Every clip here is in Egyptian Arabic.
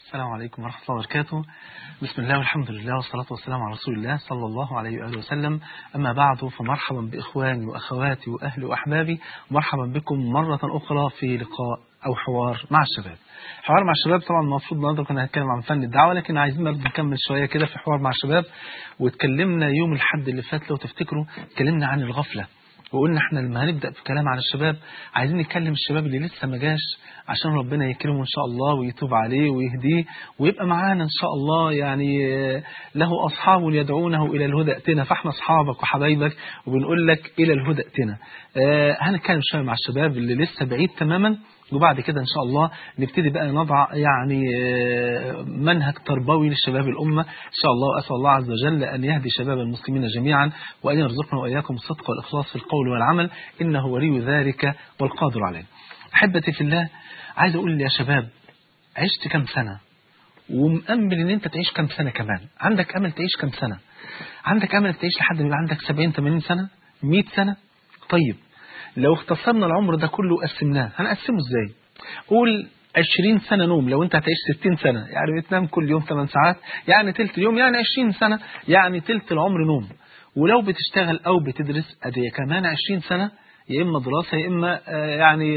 السلام عليكم ورحمة الله وبركاته بسم الله والحمد لله والصلاة والسلام على رسول الله صلى الله عليه وآله وسلم أما بعد فمرحبا بإخواني وأخواتي وأهلي وأحبابي مرحبا بكم مرة أخرى في لقاء أو حوار مع الشباب حوار مع الشباب طبعا المفروض النهارده كنا هنتكلم عن فن الدعوة لكن عايزين برضه نكمل شوية كده في حوار مع الشباب واتكلمنا يوم الحد اللي فات لو تفتكروا اتكلمنا عن الغفلة وقلنا احنا لما هنبدأ في كلام عن الشباب عايزين نتكلم الشباب اللي لسه ما جاش عشان ربنا يكرمه ان شاء الله ويتوب عليه ويهديه ويبقى معانا ان شاء الله يعني له اصحاب يدعونه الى الهدى ائتنا فاحنا اصحابك وحبايبك وبنقول لك الى الهدى ائتنا اه هنتكلم شويه مع الشباب اللي لسه بعيد تماما وبعد كده إن شاء الله نبتدي بقى نضع يعني منهج تربوي للشباب الأمة إن شاء الله وأسأل الله عز وجل أن يهدي شباب المسلمين جميعا وأن يرزقنا وإياكم الصدق والإخلاص في القول والعمل إنه ولي ذلك والقادر عليه أحبتي في الله عايز أقول يا شباب عشت كم سنة ومأمل ان انت تعيش كم سنة كمان عندك امل تعيش كم سنة عندك امل تعيش لحد ما يبقى عندك 70 80 سنة 100 سنة طيب لو اختصرنا العمر ده كله وقسمناه هنقسمه ازاي قول 20 سنة نوم لو انت هتعيش 60 سنة يعني بتنام كل يوم 8 ساعات يعني تلت اليوم يعني 20 سنة يعني تلت العمر نوم ولو بتشتغل او بتدرس ادي كمان 20 سنة يا اما دراسة يا اما يعني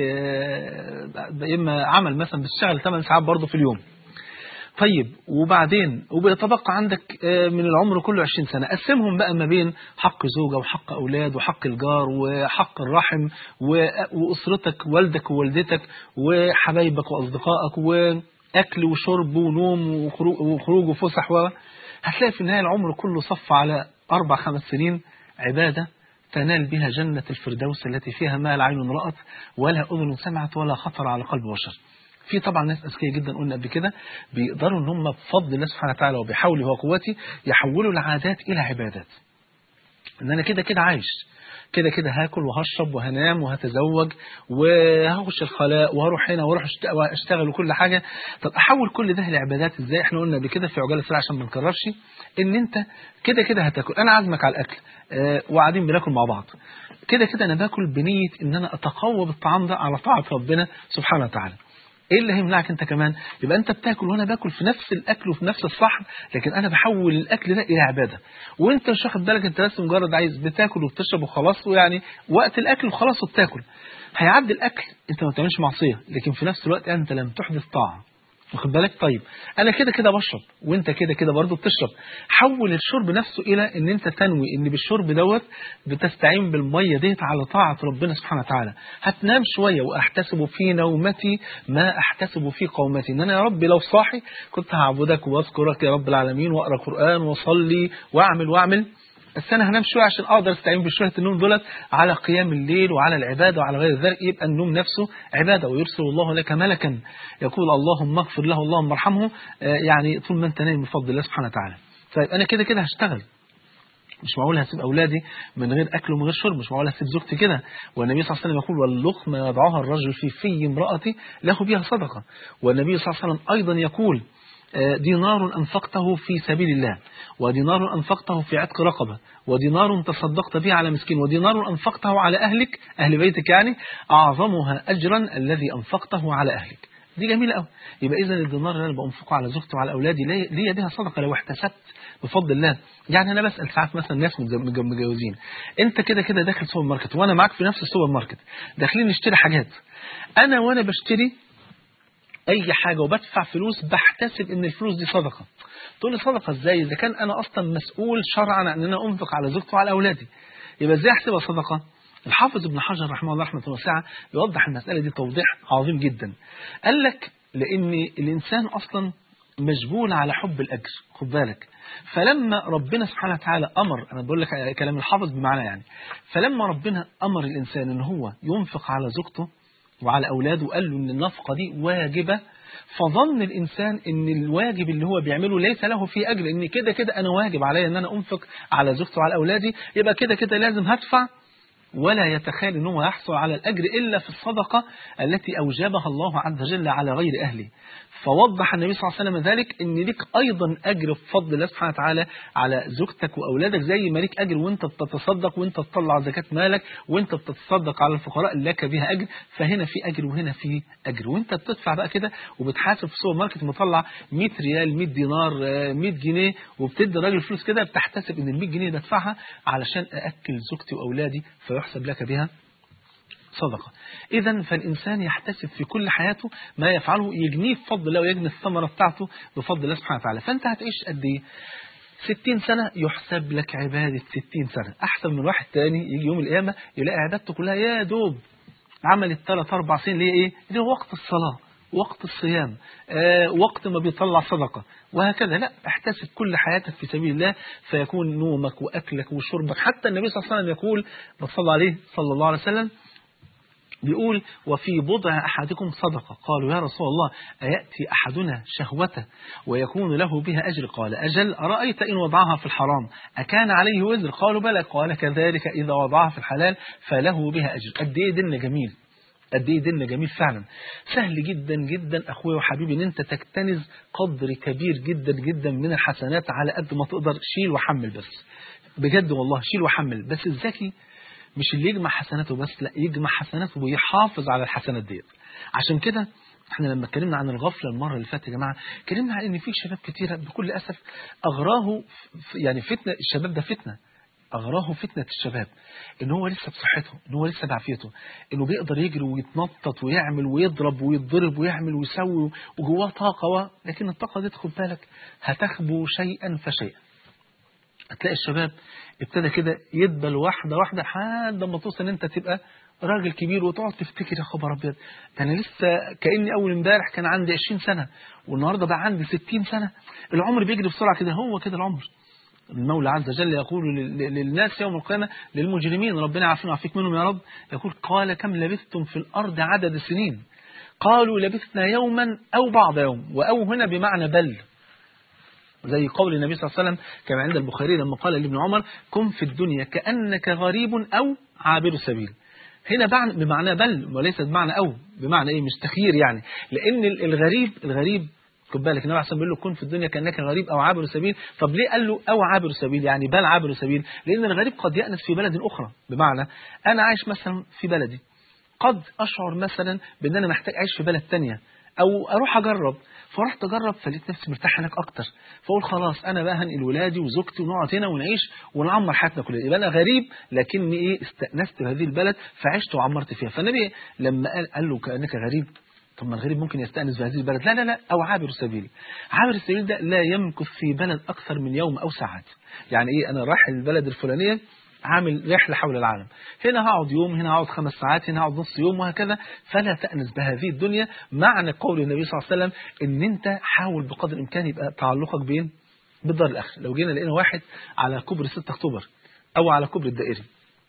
يا اما عمل مثلا بتشتغل 8 ساعات برضه في اليوم طيب وبعدين وبيتبقى عندك من العمر كله 20 سنة قسمهم بقى ما بين حق زوجة وحق أولاد وحق الجار وحق الرحم وأسرتك والدك ووالدتك وحبايبك وأصدقائك وأكل وشرب ونوم وخروج وفسح و هتلاقي في النهاية العمر كله صف على أربع خمس سنين عبادة تنال بها جنة الفردوس التي فيها ما لا عين رأت ولا أذن سمعت ولا خطر على قلب بشر في طبعا ناس أذكياء جدا قلنا قبل كده بيقدروا ان هم بفضل الله سبحانه وتعالى وبحوله وقوته يحولوا العادات إلى عبادات ان انا كده كده عايش كده كده هاكل وهشرب وهنام وهتزوج وهخش الخلاء وهروح هنا واروح اشتغل وكل حاجة طب احول كل ده لعبادات ازاي احنا قلنا قبل كده في عجاله سريعه عشان ما نكررش ان انت كده كده هتاكل انا عازمك على الاكل اه وقاعدين بناكل مع بعض كده كده انا باكل بنيه ان انا اتقوى بالطعام ده على طاعه ربنا سبحانه وتعالى ايه اللي هيمنعك انت كمان يبقى انت بتاكل وانا باكل في نفس الاكل وفي نفس الصحن لكن انا بحول الاكل ده الى عباده وانت مش واخد بالك انت بس مجرد عايز بتاكل وبتشرب وخلاص ويعني وقت الاكل وخلاص وبتاكل هيعدي الاكل انت ما بتعملش معصيه لكن في نفس الوقت انت لم تحدث طاعه واخد بالك طيب انا كده كده بشرب وانت كده كده برضه بتشرب حول الشرب نفسه الى ان انت تنوي ان بالشرب دوت بتستعين بالميه ديت على طاعه ربنا سبحانه وتعالى هتنام شويه واحتسب في نومتي ما احتسب في قومتي ان انا يا رب لو صاحي كنت هعبدك واذكرك يا رب العالمين واقرا قران واصلي واعمل واعمل بس انا هنام شويه عشان اقدر استعين بشويه النوم دولت على قيام الليل وعلى العباده وعلى غير ذلك يبقى النوم نفسه عباده ويرسل الله لك ملكا يقول اللهم اغفر له اللهم ارحمه يعني طول ما انت نايم بفضل الله سبحانه وتعالى طيب انا كده كده هشتغل مش معقول هسيب اولادي من غير اكل ومن غير شرب مش معقول هسيب زوجتي كده والنبي صلى الله عليه وسلم يقول واللقمه يضعها الرجل في في امرأتي له بها صدقه والنبي صلى الله عليه وسلم ايضا يقول دينار أنفقته في سبيل الله ودينار أنفقته في عتق رقبة ودينار تصدقت به على مسكين ودينار أنفقته على أهلك أهل بيتك يعني أعظمها أجرا الذي أنفقته على أهلك دي جميلة قوي يبقى إذا الدينار اللي أنا بأنفقه على زوجتي وعلى أولادي ليا بها صدقة لو احتسبت بفضل الله يعني أنا بسأل ساعات مثلا ناس متجوزين أنت كده كده داخل سوبر ماركت وأنا معاك في نفس السوبر ماركت داخلين نشتري حاجات أنا وأنا بشتري اي حاجة وبدفع فلوس بحتسب ان الفلوس دي صدقة تقول لي صدقة ازاي اذا كان انا اصلا مسؤول شرعا عن ان انا انفق على زوجتي وعلى اولادي يبقى ازاي احسبها صدقة الحافظ ابن حجر رحمه الله رحمة واسعة يوضح المسألة دي توضيح عظيم جدا قال لك لان الانسان اصلا مجبول على حب الاجر خد بالك فلما ربنا سبحانه وتعالى امر انا بقول لك كلام الحافظ بمعنى يعني فلما ربنا امر الانسان ان هو ينفق على زوجته وعلى أولاده وقال له إن النفقة دي واجبة فظن الإنسان إن الواجب اللي هو بيعمله ليس له فيه أجر إن كده كده أنا واجب عليا إن أنا أنفق على زوجتي وعلى أولادي يبقى كده كده لازم هدفع ولا يتخيل إن هو يحصل على الأجر إلا في الصدقة التي أوجبها الله عز وجل على غير أهله فوضح النبي صلى الله عليه وسلم ذلك ان ليك ايضا اجر بفضل الله سبحانه وتعالى على زوجتك واولادك زي ما ليك اجر وانت بتتصدق وانت تطلع زكاه مالك وانت بتتصدق على الفقراء لك بها اجر فهنا في اجر وهنا في اجر وانت بتدفع بقى كده وبتحاسب في السوبر ماركت مطلع 100 ريال 100 دينار 100 جنيه وبتدي الراجل فلوس كده بتحتسب ان ال 100 جنيه بدفعها علشان ااكل زوجتي واولادي فيحسب لك بها صدقة إذا فالإنسان يحتسب في كل حياته ما يفعله يجنيه بفضل الله ويجني الثمرة بتاعته بفضل الله سبحانه وتعالى فأنت هتعيش قد إيه 60 سنة يحسب لك عبادة 60 سنة أحسن من واحد تاني يجي يوم القيامة يلاقي عبادته كلها يا دوب عملت 3 4 سنين ليه إيه؟ اللي هو وقت الصلاة وقت الصيام آه وقت ما بيطلع صدقة وهكذا لا احتسب كل حياتك في سبيل الله فيكون نومك وأكلك وشربك حتى النبي صلى الله عليه وسلم يقول صلى عليه صلى الله عليه وسلم بيقول وفي بضع أحدكم صدقة قالوا يا رسول الله أيأتي أحدنا شهوته ويكون له بها أجر قال أجل أرأيت إن وضعها في الحرام أكان عليه وزر قالوا بلى قال كذلك إذا وضعها في الحلال فله بها أجر قد إيه دين جميل قد ايه ديننا جميل فعلا سهل جدا جدا اخويا وحبيبي ان انت تكتنز قدر كبير جدا جدا من الحسنات على قد ما تقدر شيل وحمل بس بجد والله شيل وحمل بس الذكي مش اللي يجمع حسناته بس لا يجمع حسناته ويحافظ على الحسنات ديت عشان كده احنا لما اتكلمنا عن الغفله المره اللي فاتت يا جماعه اتكلمنا عن ان في شباب كتيره بكل اسف اغراه يعني فتنه الشباب ده فتنه أغراه فتنة الشباب إن هو لسه بصحته إن هو لسه بعافيته إنه بيقدر يجري ويتنطط ويعمل ويضرب ويتضرب ويعمل ويسوي وجواه طاقة و... لكن الطاقة دي خد بالك هتخبو شيئا فشيئا هتلاقي الشباب ابتدى كده يدبل واحدة واحدة لحد ما توصل إن أنت تبقى راجل كبير وتقعد تفتكر يا خبر ابيض ده انا لسه كاني اول امبارح كان عندي 20 سنه والنهارده بقى عندي 60 سنه العمر بيجري بسرعه كده هو كده العمر المولى عز وجل يقول للناس يوم القيامة للمجرمين ربنا عافينا وعافيك منهم يا رب يقول قال كم لبثتم في الأرض عدد السنين قالوا لبثنا يوما أو بعض يوم وأو هنا بمعنى بل زي قول النبي صلى الله عليه وسلم كما عند البخاري لما قال لابن عمر كن في الدنيا كأنك غريب أو عابر سبيل هنا بمعنى بل وليس بمعنى أو بمعنى إيه مش تخيير يعني لأن الغريب الغريب خد بالك النبي عليه بيقول له كن في الدنيا كانك غريب او عابر سبيل طب ليه قال له او عابر سبيل يعني بل عابر سبيل لان الغريب قد يأنس في بلد اخرى بمعنى انا عايش مثلا في بلدي قد اشعر مثلا بان انا محتاج اعيش في بلد تانية او اروح اجرب فرحت اجرب فلقيت نفسي مرتاح هناك اكتر فاقول خلاص انا بقى هنقل ولادي وزوجتي ونقعد هنا ونعيش ونعمر حياتنا كلها يبقى انا غريب لكني ايه استأنست بهذه البلد فعشت وعمرت فيها فالنبي لما قال, قال له كانك غريب طب ما الغريب ممكن يستأنس بهذه البلد لا لا لا أو عابر السبيل عابر السبيل ده لا يمكث في بلد أكثر من يوم أو ساعات يعني إيه أنا رايح البلد الفلانية عامل رحلة حول العالم هنا هقعد يوم هنا هقعد خمس ساعات هنا هقعد نص يوم وهكذا فلا تأنس بهذه الدنيا معنى قول النبي صلى الله عليه وسلم ان انت حاول بقدر الامكان يبقى تعلقك بين بالدار الاخره لو جينا لقينا واحد على كوبري 6 اكتوبر او على كوبري الدائري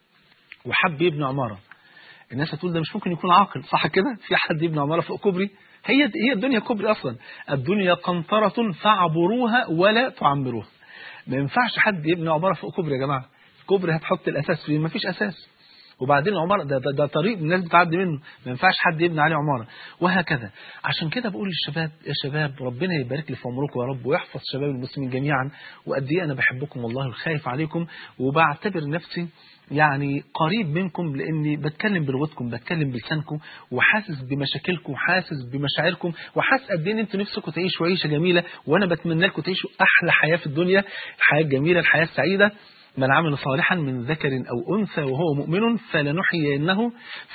وحب يبني عماره الناس هتقول ده مش ممكن يكون عاقل صح كده في حد يبني عماره فوق كوبري هي هي الدنيا كوبري اصلا الدنيا قنطره فاعبروها ولا تعمروها ما ينفعش حد يبني عماره فوق كوبري يا جماعه كوبري هتحط الاساس فيه ما فيش اساس وبعدين العمارة ده, ده, ده طريق الناس بتعدي منه ما ينفعش حد يبني عليه عمارة وهكذا عشان كده بقول للشباب يا شباب ربنا يبارك لي في عمركم يا رب ويحفظ شباب المسلمين جميعا وقد ايه انا بحبكم والله وخايف عليكم وبعتبر نفسي يعني قريب منكم لاني بتكلم بلغتكم بتكلم بلسانكم وحاسس بمشاكلكم وحاسس بمشاعركم وحاسس قد ايه انتوا نفسكم تعيشوا عيشه جميله وانا بتمنى لكم تعيشوا احلى حياه في الدنيا الحياه الجميله الحياه السعيده من عمل صالحا من ذكر أو أنثى وهو مؤمن فلنحيينه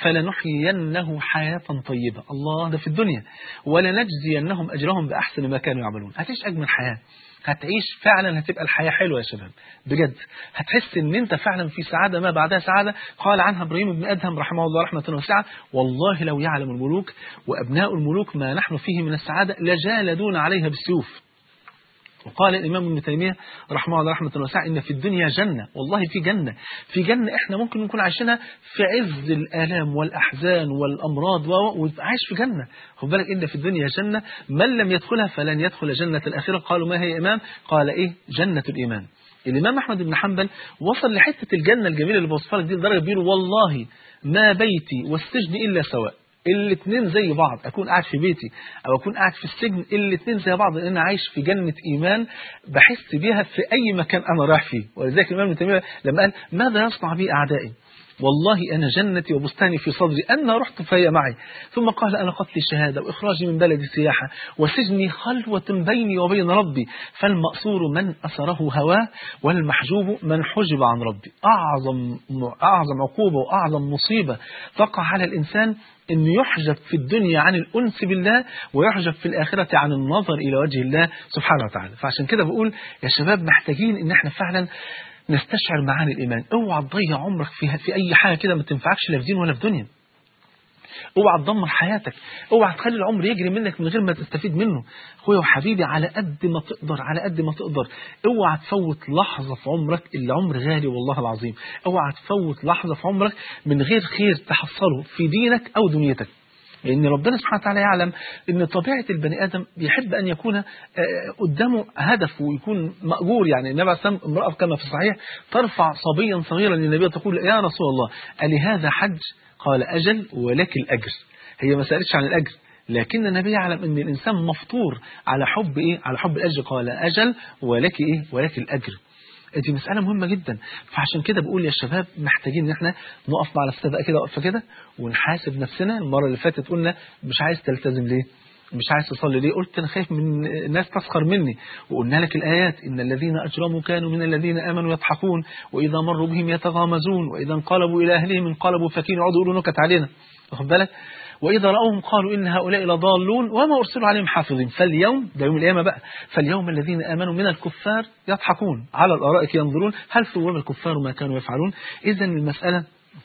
فلنحيينه حياة طيبة الله ده في الدنيا ولنجزينهم أجرهم بأحسن ما كانوا يعملون هتعيش أجمل حياة هتعيش فعلا هتبقى الحياة حلوة يا شباب بجد هتحس ان انت فعلا في سعادة ما بعدها سعادة قال عنها ابراهيم بن أدهم رحمه الله رحمة واسعة والله لو يعلم الملوك وأبناء الملوك ما نحن فيه من السعادة لجالدون عليها بالسيوف وقال الإمام ابن تيمية رحمه الله رحمة واسعة إن في الدنيا جنة والله في جنة في جنة إحنا ممكن نكون عايشينها في عز الآلام والأحزان والأمراض وعايش في جنة خد بالك إن في الدنيا جنة من لم يدخلها فلن يدخل جنة الآخرة قالوا ما هي إمام قال إيه جنة الإيمان الإمام أحمد بن حنبل وصل لحتة الجنة الجميلة اللي بوصفها لك دي لدرجة بيقول والله ما بيتي والسجن إلا سواء الاثنين زي بعض اكون قاعد في بيتي او اكون قاعد في السجن الاثنين زي بعض لان انا عايش في جنه ايمان بحس بيها في اي مكان انا رايح فيه ولذلك الامام ابن تيميه لما قال ماذا يصنع بي اعدائي والله أنا جنتي وبستاني في صدري أنا رحت فهي معي ثم قال أنا قتلي شهادة وإخراجي من بلدي سياحة وسجني خلوة بيني وبين ربي فالمأسور من أسره هواه والمحجوب من حجب عن ربي أعظم, أعظم عقوبة وأعظم مصيبة تقع على الإنسان أن يحجب في الدنيا عن الأنس بالله ويحجب في الآخرة عن النظر إلى وجه الله سبحانه وتعالى فعشان كده بقول يا شباب محتاجين أن احنا فعلا نستشعر معاني الإيمان اوعى تضيع عمرك في, في أي حاجة كده ما تنفعكش لا في دين ولا في دنيا اوعى تدمر حياتك اوعى تخلي العمر يجري منك من غير ما تستفيد منه اخويا وحبيبي على قد ما تقدر على قد ما تقدر اوعى تفوت لحظة في عمرك العمر غالي والله العظيم اوعى تفوت لحظة في عمرك من غير خير تحصله في دينك او دنيتك لأن ربنا سبحانه وتعالى يعلم أن طبيعة البني آدم يحب أن يكون قدامه هدف ويكون مأجور يعني النبي عليه الصلاة امرأة كما في الصحيح ترفع صبيا صغيرا للنبي تقول يا رسول الله ألي هذا حج قال أجل ولك الأجر هي ما سألتش عن الأجر لكن النبي يعلم أن الإنسان مفطور على حب إيه على حب الأجر قال أجل ولك إيه ولك الأجر دي مسألة مهمة جدا فعشان كده بقول يا شباب محتاجين ان احنا نقف مع نفسنا بقى كده وقفه كده ونحاسب نفسنا المرة اللي فاتت قلنا مش عايز تلتزم ليه مش عايز تصلي ليه قلت انا خايف من الناس تسخر مني وقلنا لك الآيات إن الذين أجرموا كانوا من الذين آمنوا يضحكون وإذا مروا بهم يتغامزون وإذا انقلبوا إلى أهلهم انقلبوا فكين يقعدوا يقولوا نكت علينا واخد بالك وإذا رأوهم قالوا إن هؤلاء لضالون وما أرسلوا عليهم حافظين فاليوم ده يوم القيامة بقى فاليوم الذين آمنوا من الكفار يضحكون على الأرائك ينظرون هل ثوب الكفار ما كانوا يفعلون إذا المسألة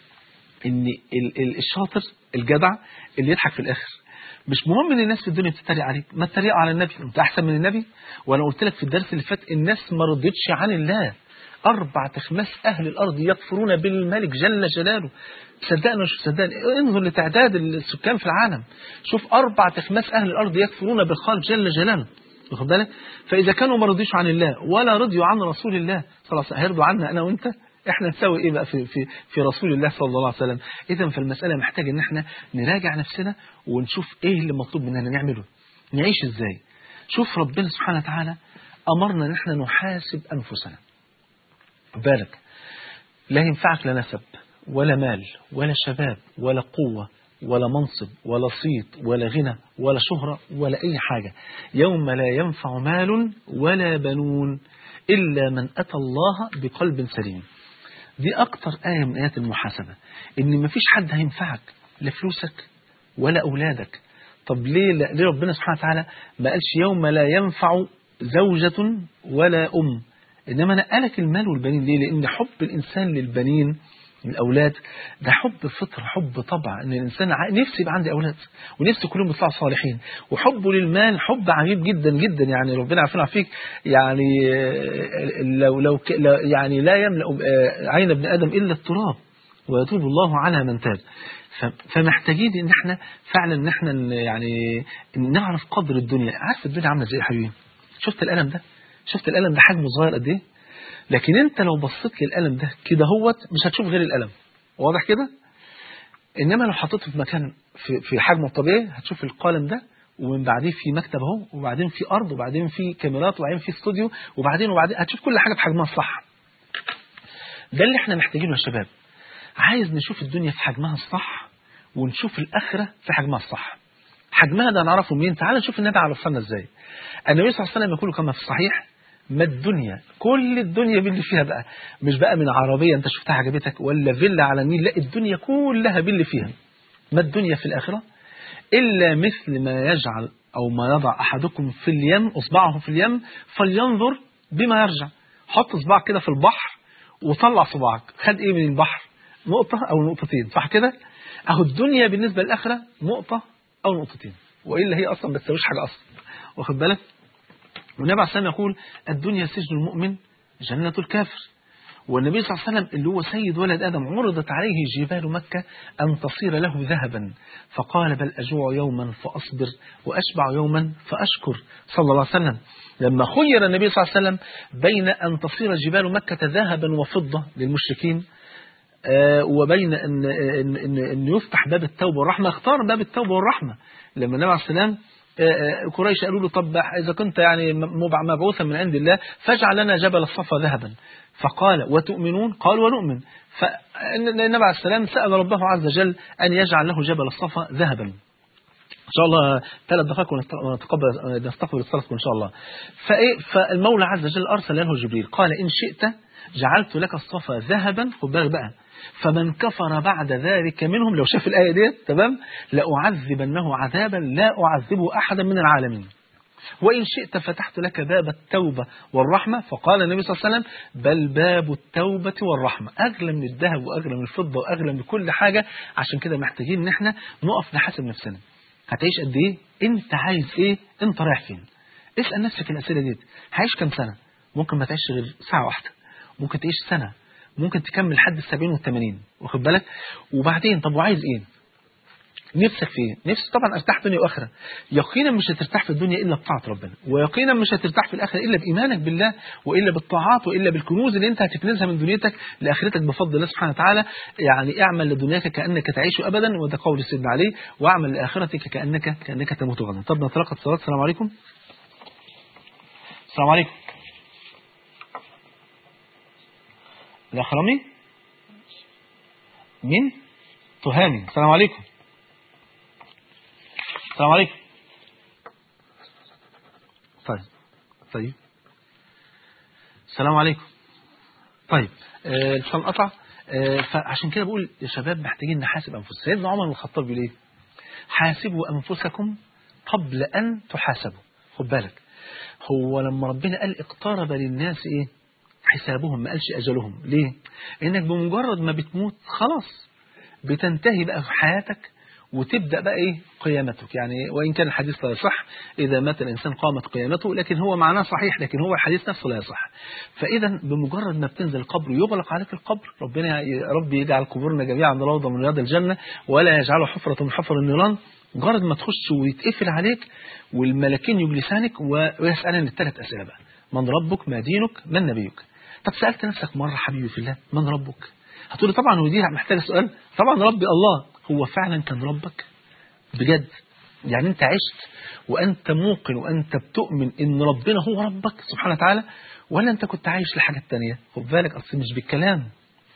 إن الشاطر الجدع اللي يضحك في الآخر مش مهم ان الناس في الدنيا بتتريق عليك ما تتريقوا على النبي انت احسن من النبي وانا قلت لك في الدرس اللي فات الناس ما رضتش عن الله أربع تخماس أهل الأرض يكفرون بالملك جل جلاله صدقنا مش صدقنا انظر لتعداد السكان في العالم شوف أربع تخماس أهل الأرض يكفرون بالخالق جل جلاله واخد بالك فإذا كانوا ما رضيش عن الله ولا رضيوا عن رسول الله صلى الله عليه وسلم هيرضوا عنا أنا وأنت احنا نسوي ايه بقى في, في, في رسول الله صلى الله عليه وسلم اذا فالمسألة محتاجة ان احنا نراجع نفسنا ونشوف ايه اللي مطلوب مننا نعمله نعيش ازاي شوف ربنا سبحانه وتعالى امرنا ان احنا نحاسب انفسنا بالك لا ينفعك لا نسب ولا مال ولا شباب ولا قوة ولا منصب ولا صيت ولا غنى ولا شهرة ولا أي حاجة يوم لا ينفع مال ولا بنون إلا من أتى الله بقلب سليم دي أكتر آية من آيات المحاسبة إن مفيش حد هينفعك لا فلوسك ولا أولادك طب ليه, ليه ربنا سبحانه وتعالى ما قالش يوم لا ينفع زوجة ولا أم إنما نقلك المال والبنين ليه لأن حب الإنسان للبنين الأولاد ده حب فطر حب طبع إن الإنسان نفسي يبقى عندي أولاد ونفسي كلهم يطلعوا صالحين وحبه للمال حب عجيب جدا جدا يعني ربنا عارفين فيك يعني لو لو يعني لا يملأ عين ابن آدم إلا التراب ويتوب الله على من تاب فمحتاجين ان احنا فعلا ان احنا يعني نعرف قدر الدنيا عارف الدنيا عامله ازاي يا حبيبي شفت القلم ده شفت القلم ده حجمه صغير قد ايه لكن انت لو بصيت للقلم ده كده هوت مش هتشوف غير القلم واضح كده انما لو حطيته في مكان في, في حجمه الطبيعي هتشوف القلم ده ومن بعدين في مكتب اهو وبعدين في ارض وبعدين في كاميرات وبعدين في استوديو وبعدين وبعدين هتشوف كل حاجه بحجمها الصح ده اللي احنا محتاجينه يا شباب عايز نشوف الدنيا في حجمها الصح ونشوف الاخره في حجمها الصح حجمها ده نعرفه منين تعال نشوف النبي عرفنا ازاي النبي صلى الله عليه وسلم يقول كما في الصحيح ما الدنيا كل الدنيا باللي فيها بقى مش بقى من عربية انت شفتها عجبتك ولا فيلا على النيل لا الدنيا كلها باللي فيها ما الدنيا في الآخرة إلا مثل ما يجعل أو ما يضع أحدكم في اليم أصبعه في اليم فلينظر بما يرجع حط صباعك كده في البحر وطلع صباعك خد إيه من البحر نقطة أو نقطتين صح كده أهو الدنيا بالنسبة للآخرة نقطة أو نقطتين وإلا هي أصلا ما تسويش حاجة أصلا واخد بالك والنبي عليه السلام يقول الدنيا سجن المؤمن جنة الكافر والنبي صلى الله عليه وسلم اللي هو سيد ولد آدم عرضت عليه جبال مكة أن تصير له ذهبا فقال بل أجوع يوما فأصبر وأشبع يوما فأشكر صلى الله عليه وسلم لما خير النبي صلى الله عليه وسلم بين أن تصير جبال مكة ذهبا وفضة للمشركين آه، وبين ان ان ان, إن يفتح باب التوبه والرحمه اختار باب التوبه والرحمه لما النبي عليه السلام آه، آه، قريش قالوا له طب إذا كنت يعني مبع- مبعوثا من عند الله فاجعل لنا جبل الصفا ذهبا فقال وتؤمنون قال ونؤمن فالنبي عليه السلام سأل ربه عز وجل أن يجعل له جبل الصفا ذهبا إن شاء الله ثلاث دقائق ونست- ونتقبل نستقبل اتصالكم إن شاء الله فإيه فالمولى عز وجل أرسل له جبريل قال إن شئت جعلت لك الصفا ذهبا خد بالك بقى فمن كفر بعد ذلك منهم لو شاف الآية دي تمام لأعذبنه عذابا لا أعذبه أحدا من العالمين وإن شئت فتحت لك باب التوبة والرحمة فقال النبي صلى الله عليه وسلم بل باب التوبة والرحمة أغلى من الذهب وأغلى من الفضة وأغلى من كل حاجة عشان كده محتاجين إن احنا نقف نحاسب نفسنا هتعيش قد إيه أنت عايز إيه أنت رايح فين اسأل نفسك الأسئلة دي هعيش كام سنة ممكن ما تعيش غير ساعة واحدة ممكن تعيش سنة ممكن تكمل لحد السبعين والثمانين واخد بالك وبعدين طب وعايز ايه نفسك في ايه؟ نفسك طبعا ارتاح دنيا واخره يقينا مش هترتاح في الدنيا الا بطاعه ربنا ويقينا مش هترتاح في الاخره الا بايمانك بالله والا بالطاعات والا بالكنوز اللي انت هتكنزها من دنيتك لاخرتك بفضل الله سبحانه وتعالى يعني اعمل لدنياك كانك تعيش ابدا وده قول سيدنا علي واعمل لاخرتك كانك كانك تموت غدا طب نتلقى اتصالات السلام عليكم السلام عليكم الاخ رامي مين تهامي السلام عليكم السلام عليكم طيب طيب السلام عليكم طيب آه، الصلاة قطع آه، فعشان كده بقول يا شباب محتاجين نحاسب أنفسنا سيدنا عمر بن الخطاب بيقول ايه حاسبوا أنفسكم قبل أن تحاسبوا خد بالك هو لما ربنا قال اقترب للناس ايه حسابهم ما قالش أجلهم ليه إنك بمجرد ما بتموت خلاص بتنتهي بقى في حياتك وتبدأ بقى إيه قيامتك يعني وإن كان الحديث لا يصح إذا مات الإنسان قامت قيامته لكن هو معناه صحيح لكن هو الحديث نفسه لا يصح فإذا بمجرد ما بتنزل القبر يغلق عليك القبر ربنا يا رب يجعل قبورنا جميعا روضة من رياض الجنة ولا يجعله حفرة من حفر النيران مجرد ما تخش ويتقفل عليك والملكين يجلسانك ويسألن الثلاث أسئلة بقى من ربك ما دينك من نبيك طب سألت نفسك مرة حبيبي في الله من ربك هتقولي طبعا ودي محتاجة سؤال طبعا ربي الله هو فعلا كان ربك بجد يعني انت عشت وانت موقن وانت بتؤمن ان ربنا هو ربك سبحانه وتعالى ولا انت كنت عايش لحاجة تانية خد بالك اصل مش بالكلام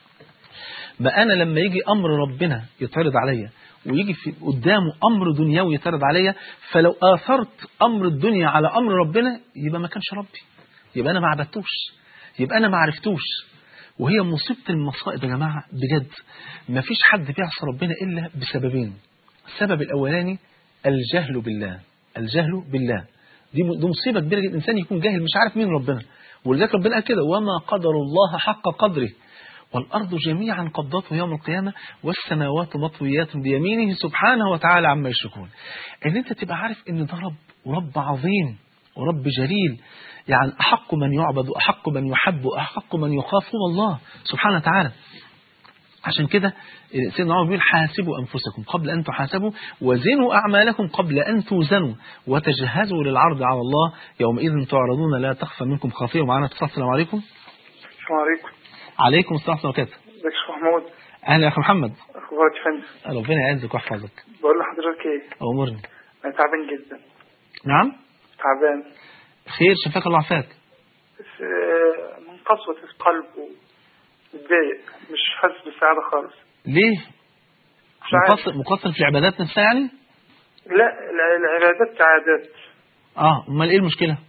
بقى انا لما يجي امر ربنا يتعرض عليا ويجي في قدامه امر دنيوي يتعرض عليا فلو اثرت امر الدنيا على امر ربنا يبقى ما كانش ربي يبقى انا ما عبدتوش يبقى انا ما عرفتوش وهي مصيبة المصائب يا جماعة بجد ما فيش حد بيعصى ربنا إلا بسببين السبب الأولاني الجهل بالله الجهل بالله دي دي مصيبة كبيرة جدا الإنسان يكون جاهل مش عارف مين ربنا ولذلك ربنا قال كده وما قدر الله حق قدره والأرض جميعا قبضته يوم القيامة والسماوات مطويات بيمينه سبحانه وتعالى عما يشركون ان انت تبقى عارف ان ده رب ورب عظيم ورب جليل يعني أحق من يعبد وأحق من يحب وأحق من يخاف هو الله سبحانه وتعالى عشان كده سيدنا عمر بيقول حاسبوا أنفسكم قبل أن تحاسبوا وزنوا أعمالكم قبل أن توزنوا وتجهزوا للعرض على الله يومئذ تعرضون لا تخفى منكم خافية ومعنا اتصال السلام عليكم السلام عليكم عليكم السلام ورحمة الله وبركاته ازيك يا شيخ محمود أهلا يا أخي محمد اخبارك يا فندم ربنا يعزك ويحفظك بقول لحضرتك ايه أمرني انا تعبان جدا نعم تعبان خير شفاك الله عافاك بس آه، من قسوة القلب ومتضايق مش حاسس بالسعادة خالص ليه مش عارف مقصر, مقصر في العبادات نفسها يعني لا الع- العبادات كعادات اه امال ايه المشكلة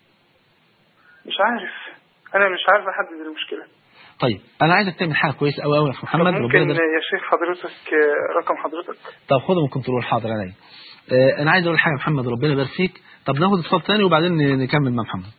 مش عارف انا مش عارف احدد المشكلة طيب انا عايزك تعمل حاجة كويسة قوي قوي يا أخي طب محمد ربنا ممكن يبارك يا شيخ حضرتك آه، رقم حضرتك طب خده من كنترول حاضر عليا آه انا عايز اقول حاجه يا محمد ربنا يبارك فيك طب ناخد اتصال تاني وبعدين ن- نكمل مع محمد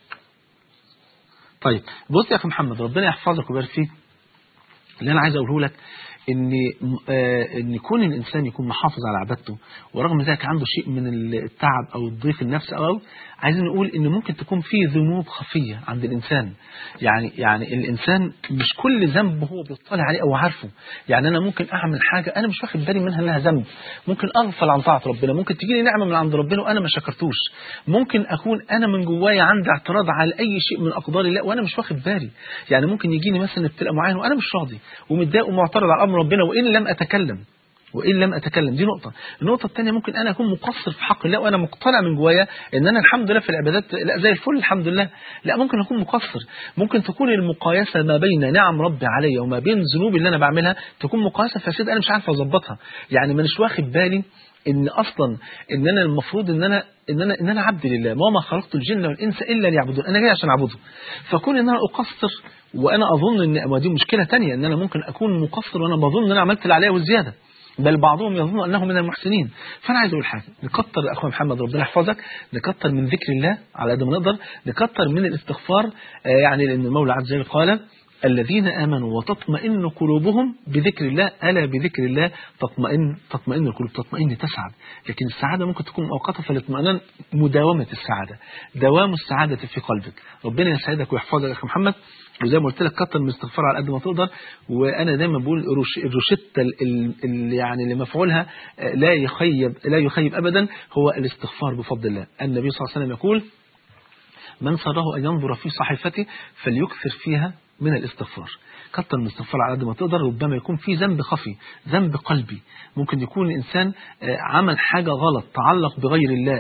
طيب بص يا اخي محمد ربنا يحفظك ويبارك فيك اللي انا عايز اقوله لك ان آه ان كون الانسان يكون محافظ على عبادته ورغم ذلك عنده شيء من التعب او الضيق النفسي او عايزين نقول ان ممكن تكون في ذنوب خفيه عند الانسان يعني يعني الانسان مش كل ذنب هو بيطلع عليه او عارفه يعني انا ممكن اعمل حاجه انا مش واخد بالي منها انها ذنب ممكن اغفل عن طاعه ربنا ممكن تجي لي نعمه من عند ربنا وانا ما شكرتوش ممكن اكون انا من جوايا عندي اعتراض على اي شيء من اقدار الله وانا مش واخد بالي يعني ممكن يجيني مثلا ابتلاء معين وانا مش راضي ومتضايق ومعترض على امر ربنا وان لم اتكلم وإن لم أتكلم دي نقطة النقطة الثانية ممكن أنا أكون مقصر في حق الله وأنا مقتنع من جوايا إن أنا الحمد لله في العبادات لا زي الفل الحمد لله لا ممكن أكون مقصر ممكن تكون المقايسة ما بين نعم ربي عليا وما بين ذنوبي اللي أنا بعملها تكون مقايسة فاسدة أنا مش عارف أظبطها يعني مانيش واخد بالي ان اصلا ان انا المفروض ان انا ان انا ان انا عبد لله وما خلقت الجن والانس الا ليعبدون انا جاي عشان اعبده فكون ان انا اقصر وانا اظن ان ودي مشكله تانية ان انا ممكن اكون مقصر وانا بظن ان انا عملت اللي عليا والزياده بل بعضهم يظن انه من المحسنين فانا عايز اقول حاجه نكتر يا اخويا محمد ربنا يحفظك نكتر من ذكر الله على قد ما نقدر نكتر من الاستغفار آه يعني لان المولى عز وجل قال الذين آمنوا وتطمئن قلوبهم بذكر الله ألا بذكر الله تطمئن تطمئن القلوب تطمئن تسعد لكن السعادة ممكن تكون مؤقتة فالاطمئنان مداومة السعادة دوام السعادة في قلبك ربنا يسعدك ويحفظك يا أخي محمد وزي ما قلت لك كتر من الاستغفار على قد ما تقدر وانا دايما بقول الروشته اللي يعني اللي مفعولها لا يخيب لا يخيب ابدا هو الاستغفار بفضل الله النبي صلى الله عليه وسلم يقول من سره ان ينظر في صحيفته فليكثر فيها من الاستغفار كتر من الاستغفار على قد ما تقدر ربما يكون في ذنب خفي ذنب قلبي ممكن يكون الإنسان عمل حاجة غلط تعلق بغير الله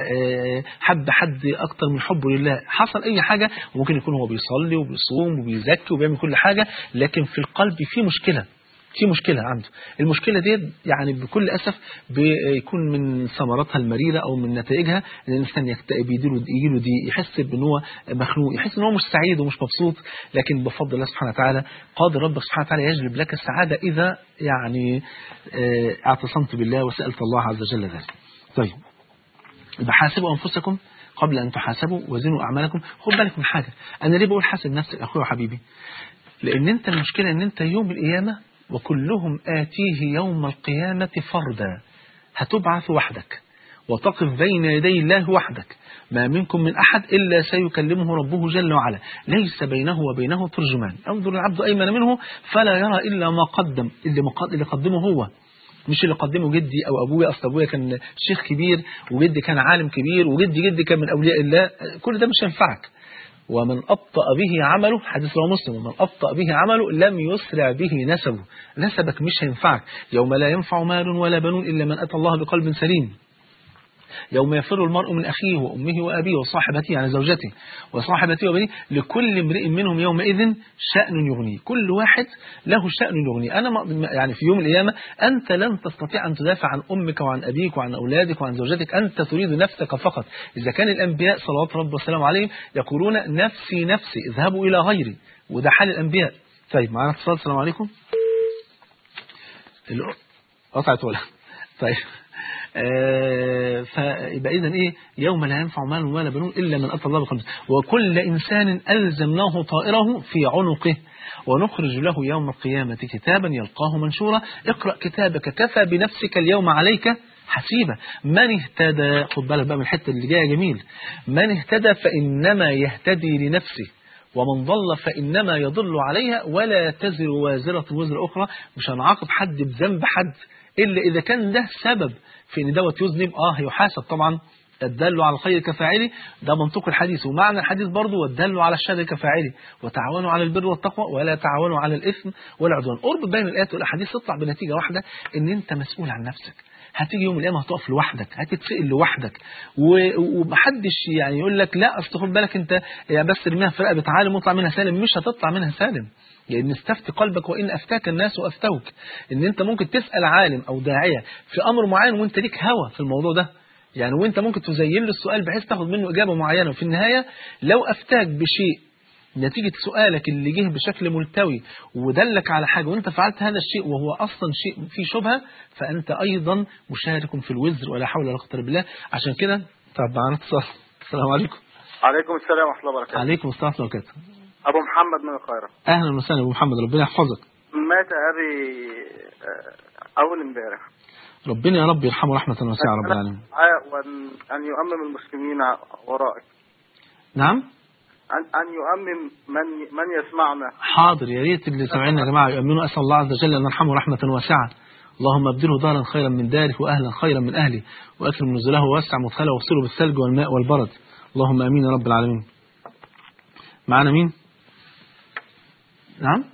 حب حد أكتر من حبه لله حصل أي حاجة وممكن يكون هو بيصلي وبيصوم وبيزكي وبيعمل كل حاجة لكن في القلب في مشكلة في مشكلة عنده المشكلة دي يعني بكل أسف بيكون من ثمراتها المريرة أو من نتائجها ان الإنسان يكتئب يجيله يجيله دي يحس بأن هو مخنوق يحس أن هو مش سعيد ومش مبسوط لكن بفضل الله سبحانه وتعالى قادر ربك سبحانه وتعالى يجلب لك السعادة إذا يعني اعتصمت بالله وسألت الله عز وجل ذلك طيب بحاسبوا أنفسكم قبل أن تحاسبوا وزنوا أعمالكم خد بالك من حاجة أنا ليه بقول حاسب نفسك أخوي وحبيبي لأن أنت المشكلة أن أنت يوم القيامة وكلهم آتيه يوم القيامة فردا هتبعث وحدك وتقف بين يدي الله وحدك ما منكم من أحد إلا سيكلمه ربه جل وعلا ليس بينه وبينه ترجمان انظر العبد أيمن منه فلا يرى إلا ما قدم اللي قدمه هو مش اللي قدمه جدي أو أبويا أصل أبويا كان شيخ كبير وجدي كان عالم كبير وجدي جدي كان من أولياء الله كل ده مش ينفعك ومن أبطأ به عمله حديث رواه مسلم ومن أبطأ به عمله لم يسرع به نسبه نسبك مش هينفعك يوم لا ينفع مال ولا بنون إلا من أتى الله بقلب سليم يوم يفر المرء من أخيه وأمه وأبيه وصاحبته يعني زوجته وصاحبته وبنيه لكل امرئ منهم يومئذ شأن يغنيه كل واحد له شأن يغنيه أنا يعني في يوم القيامة أنت لن تستطيع أن تدافع عن أمك وعن أبيك وعن أولادك وعن زوجتك أنت تريد نفسك فقط إذا كان الأنبياء صلوات رب والسلام عليهم يقولون نفسي نفسي اذهبوا إلى غيري وده حال الأنبياء طيب معنا اتصال السلام عليكم قطعت ولا طيب آه فيبقى إذا إيه يوم لا ينفع مال ولا بنون إلا من أتى الله بقلب وكل إنسان ألزمناه طائره في عنقه ونخرج له يوم القيامة كتابا يلقاه منشورا اقرأ كتابك كفى بنفسك اليوم عليك حسيبة من اهتدى خد بالك بقى من الحتة اللي جاية جميل من اهتدى فإنما يهتدي لنفسه ومن ضل فإنما يضل عليها ولا تزر وازرة وزر أخرى مش هنعاقب حد بذنب حد إلا إذا كان ده سبب في ان دوت يذنب اه هيحاسب طبعا الدل على الخير كفاعله ده منطق الحديث ومعنى الحديث برضه والدل على الشر كفاعله وتعاونوا على البر والتقوى ولا تعاونوا على الإثم والعدوان قرب بين الآيات والأحاديث تطلع بنتيجة واحدة ان انت مسؤول عن نفسك هتيجي يوم القيامة هتقف لوحدك هتتسئل لوحدك ومحدش يعني يقول لك لا اصل خد بالك انت يعني بس ارميها في رقبة عالم واطلع منها سالم مش هتطلع منها سالم لأن يعني استفت قلبك وإن أفتاك الناس وأفتوك إن أنت ممكن تسأل عالم أو داعية في أمر معين وأنت ليك هوى في الموضوع ده يعني وأنت ممكن تزين له السؤال بحيث تاخد منه إجابة معينة وفي النهاية لو أفتاك بشيء نتيجة سؤالك اللي جه بشكل ملتوي ودلك على حاجة وانت فعلت هذا الشيء وهو أصلا شيء فيه شبهة فأنت أيضا مشارك في الوزر ولا حول ولا قوة بالله عشان كده طب معنا اتصال السلام عليكم عليكم السلام ورحمة الله وبركاته عليكم السلام ورحمة الله وبركاته أبو محمد من القاهرة أهلا وسهلا أبو محمد ربنا يحفظك مات أبي آه، أول امبارح ربنا يا رب يرحمه رحمة واسعة رب العالمين آه، وأن أن يؤمم المسلمين ورائك نعم أن أن يؤمم من من يسمعنا حاضر يا ريت اللي سامعيننا يا جماعة يؤمنوا أسأل الله عز وجل أن يرحمه رحمة واسعة اللهم ابدله دارا خيرا من داره وأهلا خيرا من أهله وأكرم نزله ووسع مدخله واغسله بالثلج والماء والبرد اللهم آمين يا رب العالمين معنا مين نعم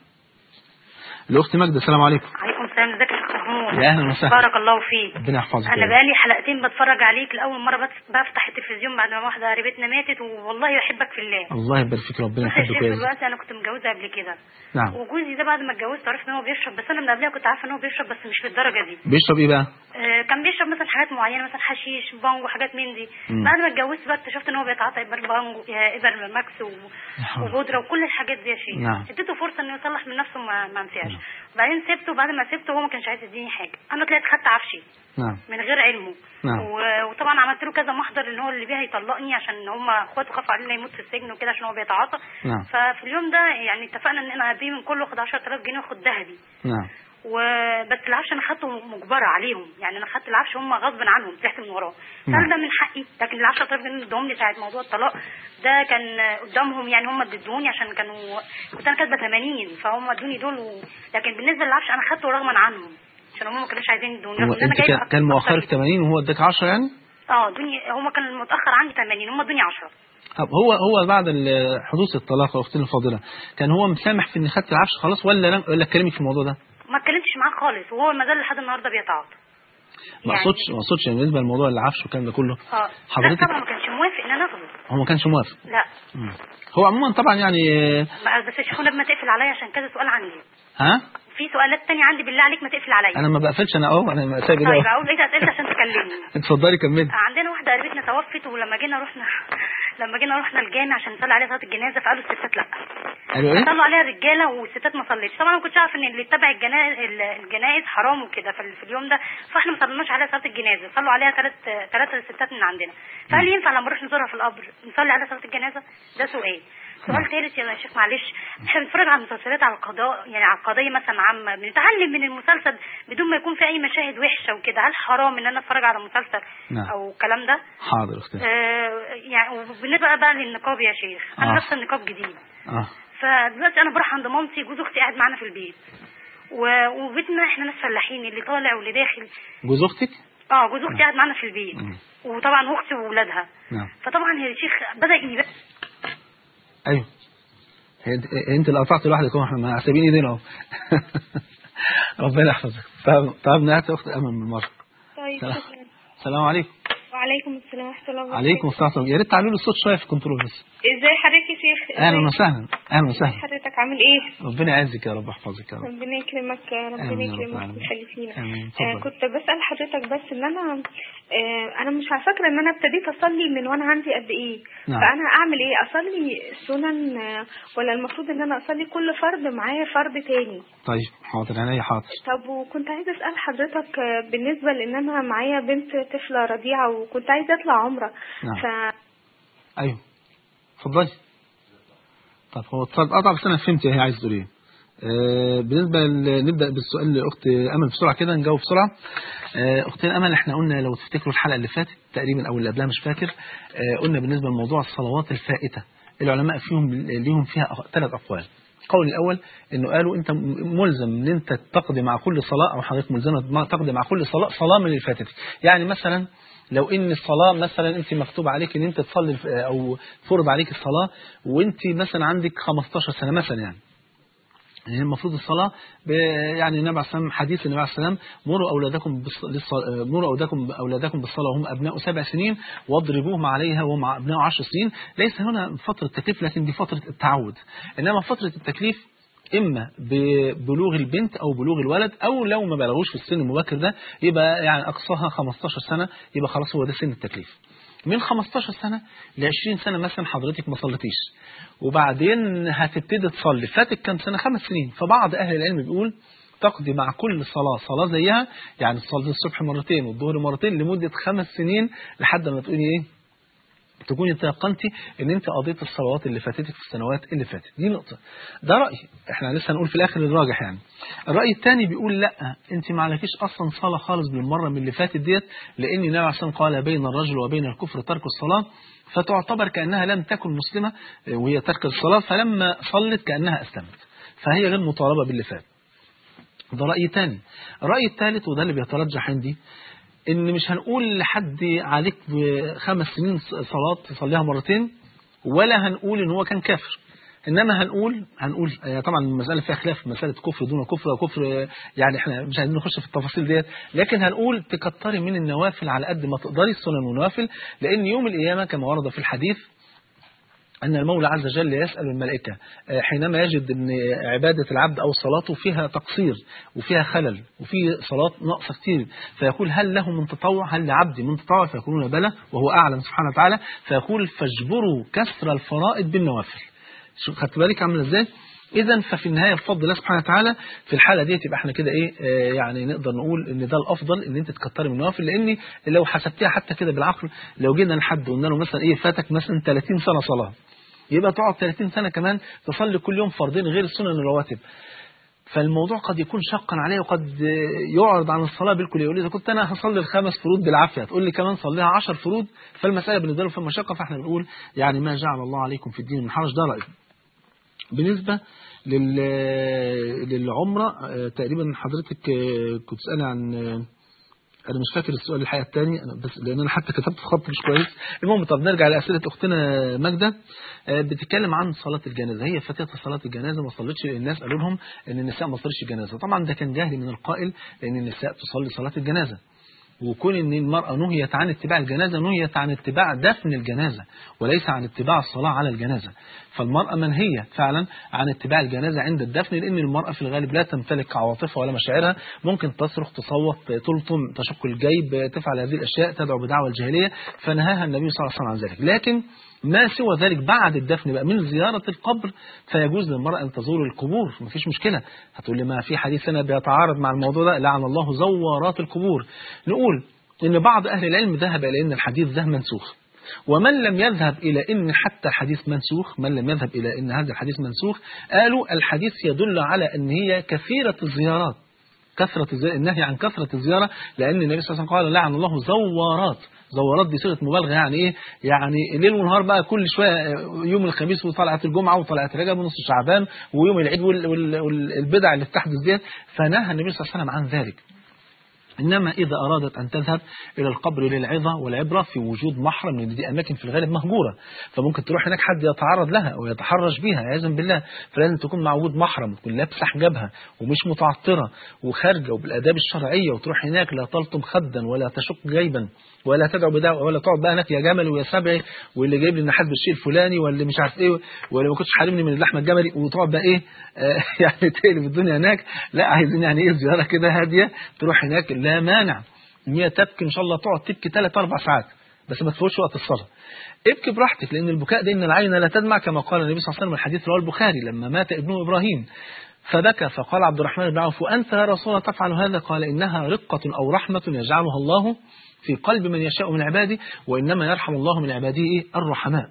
الأخت ماجدة السلام عليكم عليكم السلام ازيك يا شيخ محمود يا أهلا وسهلا بارك الله فيك ربنا يحفظك انا يا رب. بقالي حلقتين بتفرج عليك لاول مره بس بفتح التلفزيون بعد ما واحده قريبتنا ماتت والله بحبك في الله الله يبارك فيك ربنا بس يا يحبك شيخ ويعزك دلوقتي انا كنت متجوزه قبل كده نعم وجوزي ده بعد ما اتجوزت عرفت ان هو بيشرب بس انا من قبلها كنت عارفه ان هو بيشرب بس مش للدرجه دي بيشرب إيه بقى آه، كان بيشرب مثلا حاجات معينه مثلا حشيش بانجو حاجات من دي مم. بعد ما اتجوزت بقى اكتشفت ان هو بيتعاطى ابر بانجو آه، ابر ماكس و- وبودره وكل الحاجات دي يا شيخ نعم. اديته فرصه انه يصلح من نفسه ما ما نفعش بعدين سبته بعد ما سبته هو ما كانش عايز يديني حاجه انا طلعت خدت عفشي نعم من غير علمه نعم. و- وطبعا عملت له كذا محضر ان هو اللي بيه هيطلقني عشان هم اخواته خافوا عليه انه يموت في السجن وكده عشان هو بيتعاطى نعم. ففي اليوم ده يعني اتفقنا ان انا هديه من كله اخد 10000 جنيه واخد ذهبي نعم وبس العفش انا خدته مجبره عليهم يعني انا خدت العفش هم غصب عنهم طلعت من وراه نعم. هل ده من حقي لكن العفش 10000 جنيه اللي ادوهم لي ساعه موضوع الطلاق ده كان قدامهم يعني هم ادوني عشان كانوا كنت انا كاتبه 80 فهم ادوني دول و... لكن بالنسبه للعفش انا خدته رغما عنهم عشان هم ما كانوش عايزين يدوني هو رغم إن أنا انت جايبة كان- كان أكتر- مؤخرك أكتر. 80 وهو اداك 10 يعني اه دنيا هم كان المتاخر عندي 80 هم ادوني 10 طب هو هو بعد ال- حدوث الطلاق يا اختنا الفاضله كان هو مسامح في ان خدت العفش خلاص ولا لم- ولا اتكلمك في الموضوع ده ما اتكلمتش معاه خالص وهو ما زال لحد النهارده بيتعاطى ما يعني- اقصدش ما اقصدش يعني بالنسبه لموضوع العفش والكلام ده كله اه حضرتك- لا طبعا ما كانش موافق ان انا اخده هو ما كانش موافق لا مم. هو عموما طبعا يعني ما- بس شوفوا لما تقفل عليا عشان كذا سؤال عندي ها في سؤالات تانية عندي بالله عليك ما تقفل عليا انا ما بقفلش انا اهو انا سايب طيب ده اقول بقيت اسئله عشان تكلمني اتفضلي كملي عندنا واحده قريبتنا توفت ولما جينا رحنا لما جينا رحنا الجامع عشان نصلي عليها صلاه الجنازه فقالوا الستات لا قالوا ايه صلوا عليها الرجاله والستات ما صليتش طبعا انا ما كنتش عارف ان اللي يتبع الجنائز الجنائز حرام وكده في في اليوم ده فاحنا ما صليناش عليها صلاه الجنازه صلوا عليها ثلاث ثلاثه ستات من عندنا فهل ينفع لما نروح نزورها في القبر نصلي عليها صلاه الجنازه ده سؤال سؤال ثالث يا شيخ معلش احنا بنتفرج على المسلسلات على القضاء يعني على القضيه مثلا عامه بنتعلم من المسلسل بدون ما يكون في اي مشاهد وحشه وكده هل حرام ان انا اتفرج على مسلسل نعم. او الكلام ده حاضر اختي آه يعني وبالنسبه بقى للنقاب يا شيخ انا آه. لابسه النقاب جديد اه فدلوقتي انا بروح عند مامتي جوز اختي قاعد معانا في البيت و- وبيتنا احنا ناس فلاحين اللي طالع واللي داخل جوز اختك اه جوز اختي قاعد معانا في البيت مم. وطبعا اختي واولادها نعم فطبعا يا شيخ بدا يبقى ايوه هي انت, انت اللي قطعت لوحدك اهو احنا ما سايبين ايدينا اهو ربنا يحفظك طب طب نهات اخت امل من مره طيب سلام. شكرا السلام عليكم وعليكم السلام ورحمة الله وبركاته عليكم السلام ورحمة الله. يا ريت تعلوا لي الصوت شويه في الكنترول بس ازاي حضرتك يا شيخ اهلا ازاي وسهلا اهلا وسهلا حضرتك عامل ايه ربنا يعزك يا رب يحفظك يا رب ربنا يكرمك ربنا آمين يا رب يكرمك العالمين. ويخلي فينا آمين. آه اتفضل. كنت بسأل حضرتك بس ان انا آه انا مش على فاكرة ان انا ابتديت اصلي من وانا عندي قد ايه نعم. فانا اعمل ايه اصلي سنن آه، ولا المفروض ان انا اصلي كل فرض معايا فرض تاني طيب حاضر عينيا حاضر طب وكنت عايزة اسأل حضرتك آه، بالنسبة لان انا معايا بنت طفلة رضيعة وكنت عايزة اطلع عمرة نعم. ف ايوه اتفضلي طب هو اتصال قطع بس انا فهمت هي عايز تقول ايه آه، بالنسبه ل- نبدا بالسؤال لاخت امل بسرعه كده نجاوب بسرعه آه، اختنا امل احنا قلنا لو تفتكروا الحلقه اللي فاتت تقريبا او اللي قبلها مش فاكر آه، قلنا بالنسبه لموضوع الصلوات الفائته العلماء فيهم ليهم فيها أق- ثلاث اقوال القول الاول انه قالوا انت م- ملزم ان انت تقضي مع كل صلاه او حضرتك ملزمه ما تقضي مع كل صلاه صلاه من اللي فاتت يعني مثلا لو ان الصلاه مثلا انت مكتوب عليك ان انت تصلي الف- او فرض عليك الصلاه وانت مثلا عندك 15 سنه مثلا يعني يعني المفروض الصلاة ب- يعني النبي عليه السلام حديث النبي عليه السلام مروا أولادكم بالص- للص- مروا أولادكم أولادكم بالصلاة وهم أبناء سبع سنين واضربوهم عليها وهم أبناء عشر سنين ليس هنا فترة تكليف لكن دي فترة التعود إنما فترة التكليف إما ببلوغ البنت أو بلوغ الولد أو لو ما بلغوش في السن المبكر ده يبقى يعني أقصاها 15 سنة يبقى خلاص هو ده سن التكليف من 15 سنة ل 20 سنة مثلا حضرتك ما صليتيش وبعدين هتبتدي تصلي فاتك كام سنة خمس سنين فبعض أهل العلم بيقول تقضي مع كل صلاة صلاة زيها يعني تصلي الصبح مرتين والظهر مرتين لمدة خمس سنين لحد ما تقولي إيه تكوني تيقنتي ان انت قضيت الصلوات اللي فاتتك في السنوات اللي فاتت دي نقطة ده رأي احنا لسه هنقول في الاخر الراجح يعني الرأي الثاني بيقول لا انت ما عليكيش اصلا صلاة خالص بالمرة من اللي فاتت ديت لان النبي عليه الصلاة والسلام قال بين الرجل وبين الكفر ترك الصلاة فتعتبر كأنها لم تكن مسلمة وهي ترك الصلاة فلما صلت كأنها أسلمت فهي غير مطالبة باللي فات ده رأي تاني الرأي الثالث وده اللي بيترجح عندي ان مش هنقول لحد عليك بخمس سنين صلاة تصليها مرتين ولا هنقول ان هو كان كافر انما هنقول هنقول طبعا المساله فيها خلاف مساله كفر دون كفر وكفر يعني احنا مش عايزين نخش في التفاصيل ديت لكن هنقول تكتري من النوافل على قد ما تقدري السنن والنوافل لان يوم القيامه كما ورد في الحديث أن المولى عز وجل يسأل الملائكة حينما يجد أن عبادة العبد أو صلاته فيها تقصير وفيها خلل وفي صلاة ناقصة كتير فيقول هل له من تطوع هل لعبدي من تطوع فيقولون بلى وهو أعلم سبحانه وتعالى فيقول فاجبروا كسر الفرائض بالنوافل خدت بالك عامل ازاي اذا ففي النهايه بفضل الله سبحانه وتعالى في الحاله دي تبقى احنا كده ايه آه يعني نقدر نقول ان ده الافضل ان انت تكتري من النوافل لان لو حسبتيها حتى كده بالعقل لو جينا لحد وقلنا له مثلا ايه فاتك مثلا 30 سنه صلاه يبقى تقعد 30 سنه كمان تصلي كل يوم فرضين غير السنن الرواتب فالموضوع قد يكون شقا عليه وقد يعرض عن الصلاة بالكل يقول لي إذا كنت أنا هصلي الخمس فروض بالعافية تقول لي كمان صليها عشر فروض فالمسألة بالنسبة له فيها مشقة فإحنا بنقول يعني ما جعل الله عليكم في الدين من حرج ده رأيي بالنسبة لل... للعمرة تقريبا حضرتك كنت تسألي عن أنا مش فاكر السؤال الحقيقة الثاني أنا بس لأن أنا حتى كتبت في خط مش كويس المهم طب نرجع لأسئلة أختنا ماجدة بتتكلم عن صلاة الجنازة هي فاتتها صلاة الجنازة ما صلتش الناس قالوا لهم إن النساء ما صلتش الجنازة طبعا ده كان جهل من القائل لأن النساء تصلي صلاة الجنازة وكون ان المرأة نهيت عن اتباع الجنازة نهيت عن اتباع دفن الجنازة وليس عن اتباع الصلاة على الجنازة فالمرأة منهية فعلا عن اتباع الجنازة عند الدفن لأن المرأة في الغالب لا تمتلك عواطفها ولا مشاعرها ممكن تصرخ تصوت تلطم تشق الجيب تفعل هذه الأشياء تدعو بدعوة الجاهلية فنهاها النبي صلى الله عليه وسلم عن ذلك لكن ما سوى ذلك بعد الدفن بقى من زيارة القبر فيجوز للمرأة أن تزور القبور مفيش مشكلة هتقول لي ما في حديث هنا بيتعارض مع الموضوع ده لعن الله زوارات القبور نقول إن بعض أهل العلم ذهب إلى أن الحديث ده منسوخ ومن لم يذهب إلى أن حتى الحديث منسوخ من لم يذهب إلى أن هذا الحديث منسوخ قالوا الحديث يدل على أن هي كثيرة الزيارات كثرة الزيارة النهي عن كثرة الزيارة لأن النبي صلى الله عليه وسلم قال لعن الله زوارات زورات دي صيغه مبالغه يعني ايه يعني ليل ونهار بقى كل شويه يوم الخميس وطلعت الجمعه وطلعت رجب ونص شعبان ويوم العيد والبدع اللي بتحدث ديت فنهى النبي صلى الله عليه وسلم عن ذلك إنما إذا أرادت أن تذهب إلى القبر للعظة والعبرة في وجود محرم لأن دي أماكن في الغالب مهجورة فممكن تروح هناك حد يتعرض لها أو يتحرش بها عياذا بالله فلازم تكون مع وجود محرم وتكون لابسة حجابها ومش متعطرة وخارجة وبالآداب الشرعية وتروح هناك لا تلطم خدا ولا تشق جيبا ولا تدعو بدعوة ولا تقعد بقى هناك يا جمل ويا سبعي واللي جايب لي النحاس بالشيء الفلاني واللي مش عارف ايه واللي ما كنتش حارمني من اللحمه الجملي وتقعد بقى ايه آه يعني تقلب الدنيا هناك لا عايزين يعني ايه زياره كده هاديه تروح هناك لا مانع ان هي تبكي ان شاء الله تقعد تبكي ثلاث اربع ساعات بس ما تفوتش وقت الصلاه ابكي براحتك لان البكاء ده ان العين لا تدمع كما قال النبي صلى الله عليه وسلم الحديث رواه البخاري لما مات ابنه ابراهيم فبكى فقال عبد الرحمن بن عوف وانت يا رسول الله تفعل هذا قال انها رقه او رحمه يجعلها الله في قلب من يشاء من عباده وإنما يرحم الله من عباده الرحماء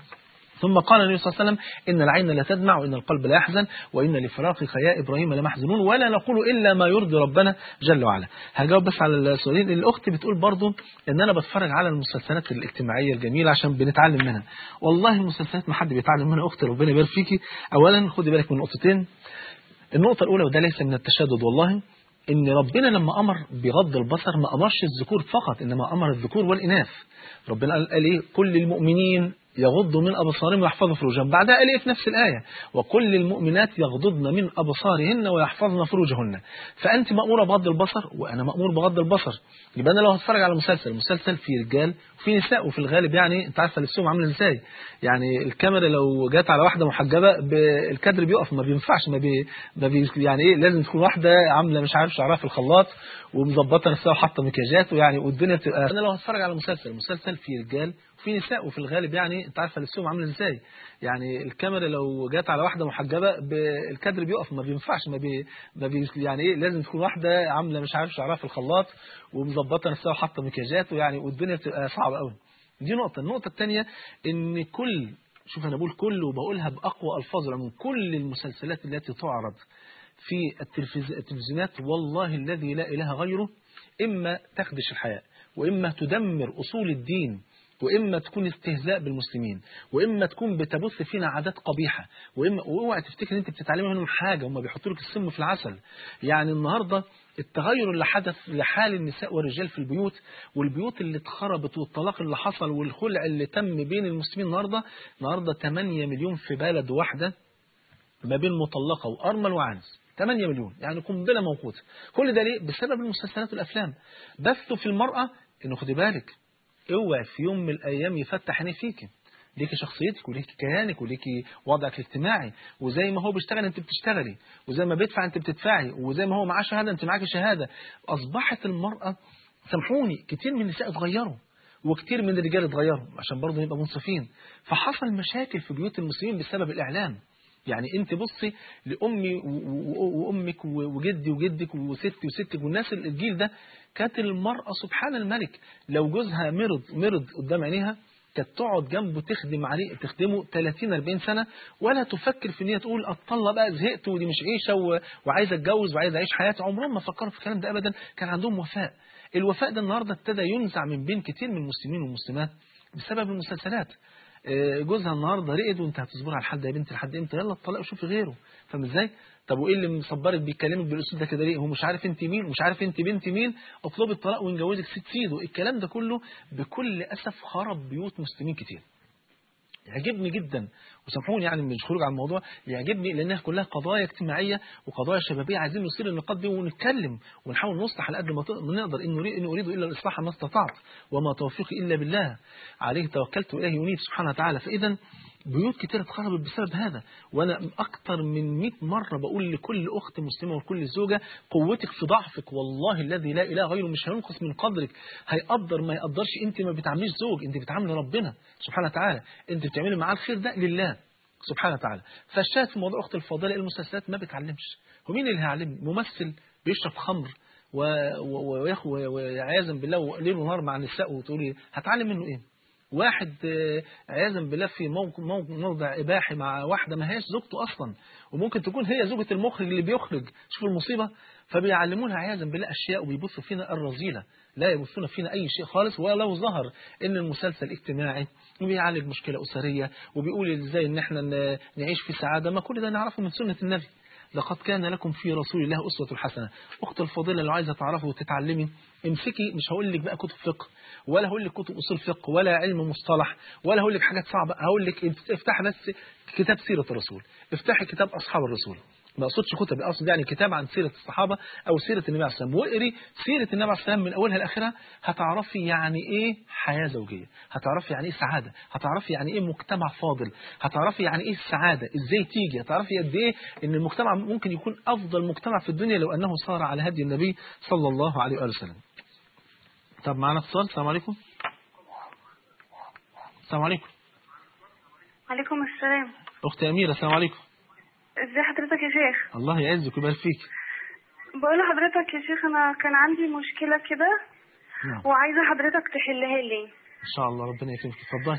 ثم قال النبي صلى الله عليه وسلم إن العين لا تدمع وإن القلب لا يحزن وإن لفراقك يا إبراهيم لمحزنون ولا نقول إلا ما يرضي ربنا جل وعلا هجاوب بس على السؤالين الأخت بتقول برضو إن أنا بتفرج على المسلسلات الاجتماعية الجميلة عشان بنتعلم منها والله المسلسلات ما حد بيتعلم منها أختي ربنا يبارك فيكي أولا خدي بالك من نقطتين النقطة الأولى وده ليس من التشدد والله ان ربنا لما امر بغض البصر ما امرش الذكور فقط انما امر الذكور والاناث ربنا قال, قال ايه كل المؤمنين يغضوا من أبصارهم ويحفظوا فروجهم بعدها قال إيه في نفس الآية وكل المؤمنات يغضضن من أبصارهن ويحفظن فروجهن فأنت مأمورة بغض البصر وأنا مأمور بغض بغض يبقى أنا لو هتفرج على مسلسل المسلسل فيه رجال وفي نساء وفي الغالب يعني أنت عارفة لبسهم عامل إزاي يعني الكاميرا لو جت على واحدة محجبة الكادر بيقف ما بينفعش ما بي, ما بي يعني إيه لازم تكون واحدة عاملة مش عارف شعرها في الخلاط ومظبطة نفسها وحاطة مكياجات ويعني والدنيا بتبقى أنا لو هتفرج على مسلسل المسلسل فيه رجال وفي نساء وفي الغالب يعني انت عارفه لبسهم عامل ازاي يعني الكاميرا لو جت على واحده محجبه الكادر بيقف ما بينفعش ما بي, ما بي يعني ايه لازم تكون واحده عامله مش عارف شعرها في الخلاط ومظبطه نفسها وحاطه مكياجات ويعني والدنيا بتبقى صعبه قوي دي نقطة النقطة الثانية ان كل شوف انا بقول كل وبقولها باقوى الفاظ العموم كل المسلسلات التي تعرض في التلفز... التلفزيونات والله الذي لا اله غيره اما تخدش الحياة واما تدمر اصول الدين واما تكون استهزاء بالمسلمين واما تكون بتبث فينا عادات قبيحه واما واوعى تفتكر ان انت بتتعلمي منهم حاجه هم بيحطوا لك السم في العسل يعني النهارده التغير اللي حدث لحال النساء والرجال في البيوت والبيوت اللي اتخربت والطلاق اللي حصل والخلع اللي تم بين المسلمين النهارده النهارده 8 مليون في بلد واحده ما بين مطلقه وارمل وعنز 8 مليون يعني قنبله موقوته كل ده ليه بسبب المسلسلات والافلام بثوا في المراه انه خدي بالك اوعي في يوم من الايام يفتح عينيه فيكي ليكي شخصيتك وليكي كيانك وليكي وضعك الاجتماعي وزي ما هو بيشتغل انت بتشتغلي وزي ما بيدفع انت بتدفعي وزي ما هو معاه شهاده انت معاكي شهاده اصبحت المراه سامحوني كتير من النساء اتغيروا وكتير من الرجال اتغيروا عشان برضه نبقى منصفين فحصل مشاكل في بيوت المسلمين بسبب الاعلام يعني انت بصي لامي و- و- وامك و- وجدي وجدك وستي وستك والناس الجيل ده كانت المراه سبحان الملك لو جوزها مرض مرض قدام عينيها كانت تقعد جنبه تخدم عليه تخدمه 30 40 سنه ولا تفكر في ان هي تقول اتطلق بقى زهقت ودي مش عيشه و... وعايز اتجوز وعايز اعيش حياتي عمرهم ما فكروا في الكلام ده ابدا كان عندهم وفاء الوفاء ده النهارده ابتدى ينزع من بين كتير من المسلمين والمسلمات بسبب المسلسلات آه، جوزها النهارده رقد وانت هتصبري على الحد يا بنت لحد امتى يلا اتطلقي وشوفي غيره فاهم ازاي طب وايه اللي مصبرك بيكلمك بالاسلوب ده كده ليه هو مش عارف انت مين ومش عارف انت بنت مين اطلبي الطلاق ونجوزك ست سيدو الكلام ده كله بكل اسف خرب بيوت مسلمين كتير يعجبني جدا وسامحوني يعني مش خروج عن الموضوع يعجبني لانها كلها قضايا اجتماعيه وقضايا شبابيه عايزين نثير النقاط دي ونتكلم ونحاول نصلح على قد ما ت- ما نقدر ان اريد ان اريد الا الاصلاح ما استطعت وما توفيقي الا بالله عليه توكلت واليه ينيب سبحانه وتعالى فاذا بيوت كتير اتخربت بسبب هذا وانا اكتر من 100 مره بقول لكل اخت مسلمه ولكل زوجه قوتك في ضعفك والله الذي لا اله غيره مش هينقص من قدرك هيقدر ما يقدرش انت ما بتعامليش زوج انت بتعاملي ربنا سبحانه وتعالى انت بتعملي معاه الخير ده لله سبحانه وتعالى فالشاهد في موضوع اخت الفاضله المسلسلات ما بتعلمش هو مين اللي هيعلمني ممثل بيشرب خمر و- و- ويخ- و- وعياذا بالله ليل ونهار مع النساء وتقولي هتعلم منه ايه واحد آه، عياذا بالله في موقع, موضع إباحي مع واحدة ما هيش زوجته أصلا وممكن تكون هي زوجة المخرج اللي بيخرج شوف المصيبة فبيعلمونها عياذا بالله أشياء وبيبثوا فينا الرذيلة لا يبثون فينا أي شيء خالص ولو ظهر إن المسلسل اجتماعي وبيعالج مشكلة أسرية وبيقول إزاي إن إحنا ن- نعيش في سعادة ما كل ده نعرفه من سنة النبي لقد كان لكم في رسول الله أسوة حسنة أخت الفضيلة لو عايزة تعرفه وتتعلمي امسكي مش هقول لك بقى كتب فقه ولا هقول لك كتب أصول فقه ولا علم مصطلح ولا هقول لك حاجات صعبة هقول لك افتح بس كتاب سيرة الرسول افتحي كتاب أصحاب الرسول ما اقصدش كتب اقصد يعني كتاب عن سيره الصحابه او سيره النبي عليه الصلاه والسلام واقري سيره النبي عليه الصلاه والسلام من اولها لاخرها هتعرفي يعني ايه حياه زوجيه هتعرفي يعني ايه سعاده هتعرفي يعني ايه مجتمع فاضل هتعرفي يعني ايه السعاده ازاي تيجي هتعرفي قد ايه ان المجتمع ممكن يكون افضل مجتمع في الدنيا لو انه صار على هدي النبي صلى الله عليه واله وسلم طب معنا اتصال السلام عليكم السلام عليكم عليكم السلام اختي اميره السلام عليكم ازي حضرتك يا شيخ الله يعزك ويبارك فيك بقول لحضرتك يا شيخ انا كان عندي مشكلة كده نعم وعايزة حضرتك تحلها لي ان شاء الله ربنا يكرمك اتفضلي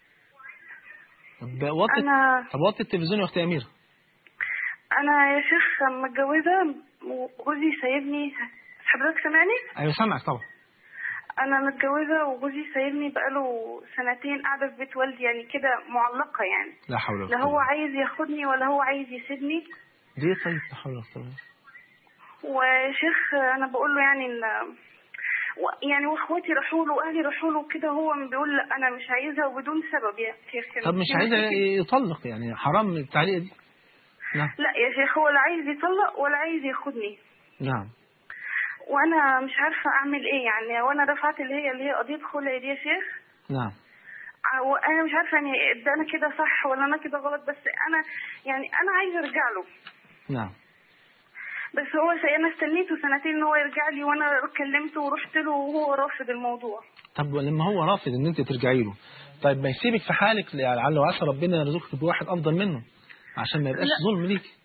طب وطي انا طب وطي التلفزيون يا اختي اميره انا يا شيخ متجوزة وجوزي سايبني حضرتك سامعني ايوه سامعك طبعا انا متجوزة وجوزي سايبني بقاله سنتين قاعدة في بيت والدي يعني كده معلقة يعني لا حول ولا لا قوه هو عايز ياخدني ولا هو عايز يسيبني ليه طيب لا حول ولا قوه وشيخ انا بقول له يعني ان و- يعني واخواتي راحوا له واهلي راحوا له كده هو بيقول لا انا مش عايزها وبدون سبب يا شيخ طب مش عايز يطلق يعني حرام التعليق دي نعم لا يا شيخ هو لا عايز يطلق ولا عايز ياخدني نعم وانا مش عارفه اعمل ايه يعني وانا رفعت اللي هي اللي هي قضيه خلع دي يا شيخ نعم ع- وانا مش عارفه يعني ده انا كده صح ولا انا كده غلط بس انا يعني انا عايزه ارجع له نعم بس هو س- انا استنيته سنتين ان هو يرجع لي وانا كلمته ورحت له وهو رافض الموضوع طب لما هو رافض ان انت ترجعي له طيب ما يسيبك في حالك لعل وعسى ربنا يرزقك بواحد افضل منه عشان ما يبقاش لا. ظلم ليك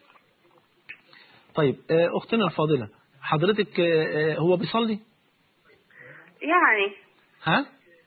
طيب آه، اختنا الفاضله حضرتك آه، آه، هو بيصلي يعني ها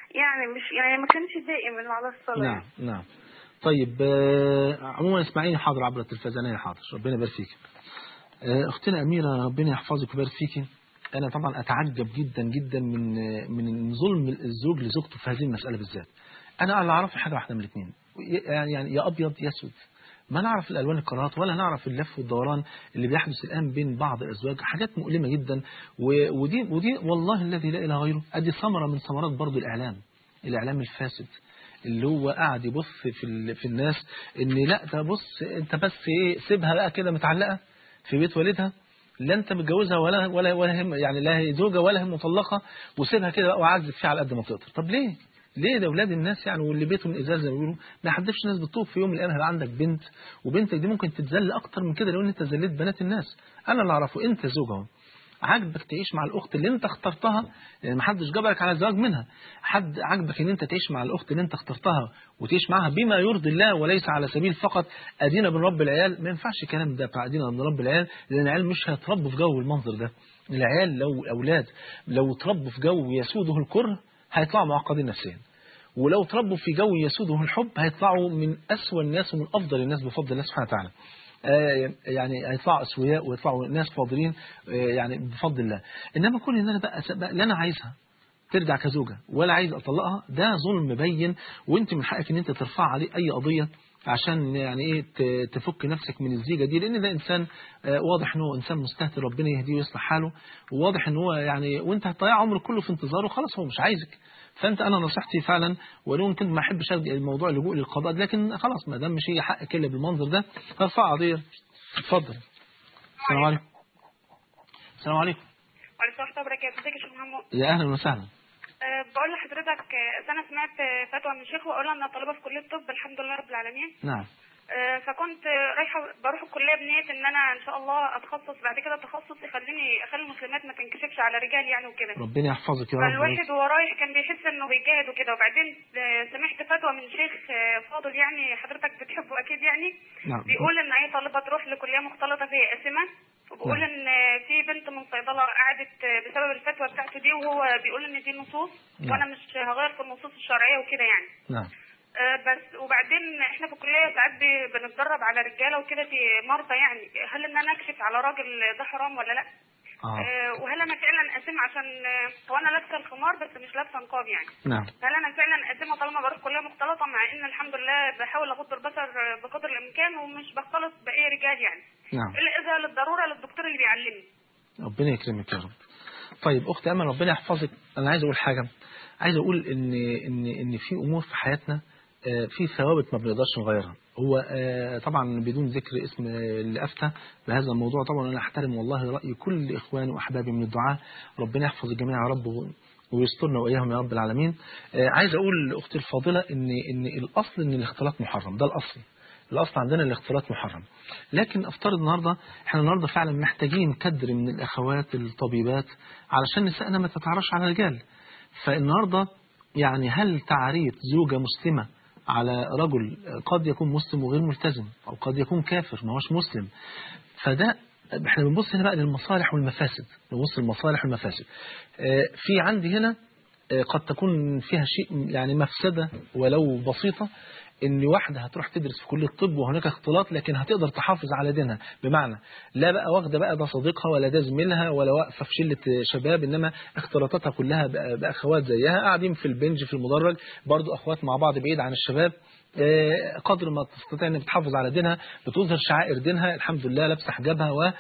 يعني مش يعني ما كانش دائم على الصلاة نعم نعم طيب آه، عموما اسمعيني حاضر عبر التلفزيونية حاضر ربنا يبارك فيك آه، اختنا اميره ربنا يحفظك ويبارك فيكي انا طبعا اتعجب جدا جدا من من ظلم الزوج لزوجته في هذه المساله بالذات انا اللي اعرفه حاجه واحده من الاثنين يعني يعني يا ابيض يا اسود ما نعرف الالوان القارات ولا نعرف اللف والدوران اللي بيحدث الان بين بعض الازواج حاجات مؤلمه جدا و- ودي ودي والله الذي لا اله غيره ادي ثمره من ثمرات برضو الاعلام الاعلام الفاسد اللي هو قاعد يبص في ال- في الناس ان لا ده بص انت بس ايه سيبها بقى كده متعلقه في بيت والدها لا انت متجوزها ولا ولا ولا هم يعني لا هي زوجه ولا هي مطلقه وسيبها كده بقى وعذب فيها على قد ما تقدر طب ليه ليه ده اولاد الناس يعني واللي بيتهم ازاز زي ما بيقولوا ما يحدفش ناس بالطوب في يوم من الايام هيبقى عندك بنت وبنتك دي ممكن تتذل اكتر من كده لو انت ذليت بنات الناس انا اللي اعرفه انت زوجها عاجبك تعيش مع الاخت اللي انت اخترتها لان ما حدش جبرك على الزواج منها حد عاجبك ان انت تعيش مع الاخت اللي انت اخترتها وتعيش معاها بما يرضي الله وليس على سبيل فقط ادينا بنربي العيال ما ينفعش الكلام ده بتاع ادينا بنربي العيال لان العيال مش هيتربوا في جو المنظر ده العيال لو الاولاد لو اتربوا في جو يسوده الكره هيطلعوا معقدين نفسيا ولو تربوا في جو يسوده الحب هيطلعوا من أسوأ الناس ومن أفضل الناس بفضل الله سبحانه وتعالى آه، يعني هيطلعوا أسوياء ويطلعوا ناس فاضلين آه، يعني بفضل الله إنما كل إن أنا بقى, بقى لا أنا عايزها ترجع كزوجة ولا عايز أطلقها ده ظلم مبين وأنت من حقك إن أنت ترفع عليه أي قضية عشان يعني ايه ت- تفك نفسك من الزيجه دي لان ده انسان آه، واضح ان هو انسان مستهتر ربنا يهديه ويصلح حاله وواضح ان هو يعني وانت هتضيع عمرك كله في انتظاره خلاص هو مش عايزك فانت انا نصيحتي فعلا ولو يمكن ما احبش ألجأ الموضوع اللجوء للقضاء لكن خلاص ما دام مش هي حقك الا بالمنظر ده ارفع قضيه اتفضل السلام عليكم السلام عليكم وعليكم السلام وبركاته ازيك يا شيخ محمد يا اهلا وسهلا أه بقول لحضرتك أه، أصل انا سمعت أه، فتوى من شيخ وقال انا طالبه في كليه الطب الحمد لله رب العالمين نعم أه، فكنت أه، رايحه بروح الكليه بنيه ان انا ان شاء الله اتخصص بعد كده تخصص يخليني اخلي المسلمات ما تنكشفش على رجال يعني وكده ربنا يحفظك يا رب فالواحد وهو رايح كان بيحس انه بيجاهد وكده وبعدين آه، سمعت فتوى من شيخ آه، فاضل يعني حضرتك بتحبه اكيد يعني نعم. بيقول ان اي طالبه تروح لكليه مختلطه فهي قاسمه وبيقول نعم. ان آه، في بنت من صيدله قعدت آه، بسبب الفتوى بتاعته دي وهو بيقول ان دي نصوص نعم. وانا مش هغير في النصوص الشرعيه وكده يعني نعم آه، بس وبعدين احنا في الكليه ساعات ب- بنتدرب على رجاله وكده في مرضى يعني هل ان انا اكشف على راجل ده حرام ولا لا؟ آه. آه، وهل انا فعلا اسم عشان آه، هو انا لابسه الخمار بس مش لابسه نقاب يعني نعم هل انا فعلا اسمه طالما بروح كليه مختلطه مع ان الحمد لله بحاول اغض البصر آه، بقدر الامكان ومش بختلط باي رجال يعني نعم الا اذا للضروره للدكتور اللي بيعلمني ربنا يكرمك يا رب طيب اخت امل ربنا يحفظك انا عايز اقول حاجه عايز اقول ان ان ان في امور في حياتنا آه، في ثوابت ما بنقدرش نغيرها هو آه، طبعا بدون ذكر اسم اللي افتى بهذا الموضوع طبعا انا احترم والله راي كل اخواني واحبابي من الدعاء ربنا يحفظ الجميع يا رب ويسترنا واياهم يا رب العالمين آه، عايز اقول لاختي الفاضله ان ان الاصل ان الاختلاط محرم ده الاصل الاصل عندنا الاختلاط محرم لكن افترض النهارده احنا النهارده فعلا محتاجين كدر من الاخوات الطبيبات علشان نسائنا ما تتعرفش على الرجال فالنهارده يعني هل تعريف زوجه مسلمه على رجل قد يكون مسلم وغير ملتزم او قد يكون كافر ما هوش مسلم فده احنا بنبص هنا بقى للمصالح والمفاسد نبص للمصالح والمفاسد آه، في عندي هنا آه، قد تكون فيها شيء يعني مفسدة ولو بسيطة ان واحدة هتروح تدرس في كلية الطب وهناك اختلاط لكن هتقدر تحافظ على دينها بمعنى لا بقى واخدة بقى ده صديقها ولا ده زميلها ولا واقفة في شلة شباب انما اختلاطاتها كلها بأ- باخوات زيها قاعدين في البنج في المدرج برضو اخوات مع بعض بعيد عن الشباب آه، قدر ما تستطيع ان بتحافظ على دينها بتظهر شعائر دينها الحمد لله لابسه حجابها و-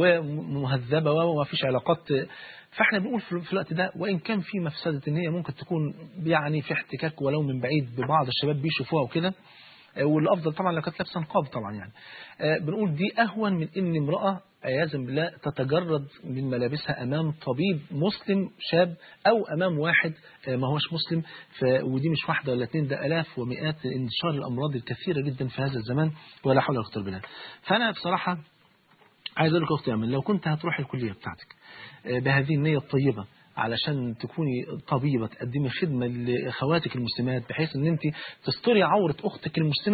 ومهذبه وما فيش علاقات فاحنا بنقول في في الوقت ده وان كان في مفسده ان هي ممكن تكون يعني في احتكاك ولو من بعيد ببعض الشباب بيشوفوها وكده آه، والافضل طبعا لو كانت لابسه نقاب طبعا يعني آه، بنقول دي اهون من ان امراه عياذا بالله تتجرد من ملابسها امام طبيب مسلم شاب او امام واحد آه، ما هوش مسلم ف... ودي مش واحده ولا اثنين ده الاف ومئات انتشار الامراض الكثيره جدا في هذا الزمان ولا حول ولا قوه الا بالله فانا بصراحه عايز اقول لك يا اختي امل لو كنت هتروح الكليه بتاعتك آه، بهذه النيه الطيبه علشان تكوني طبيبه تقدمي خدمه لاخواتك المسلمات بحيث ان انت تستري عوره اختك المسلمه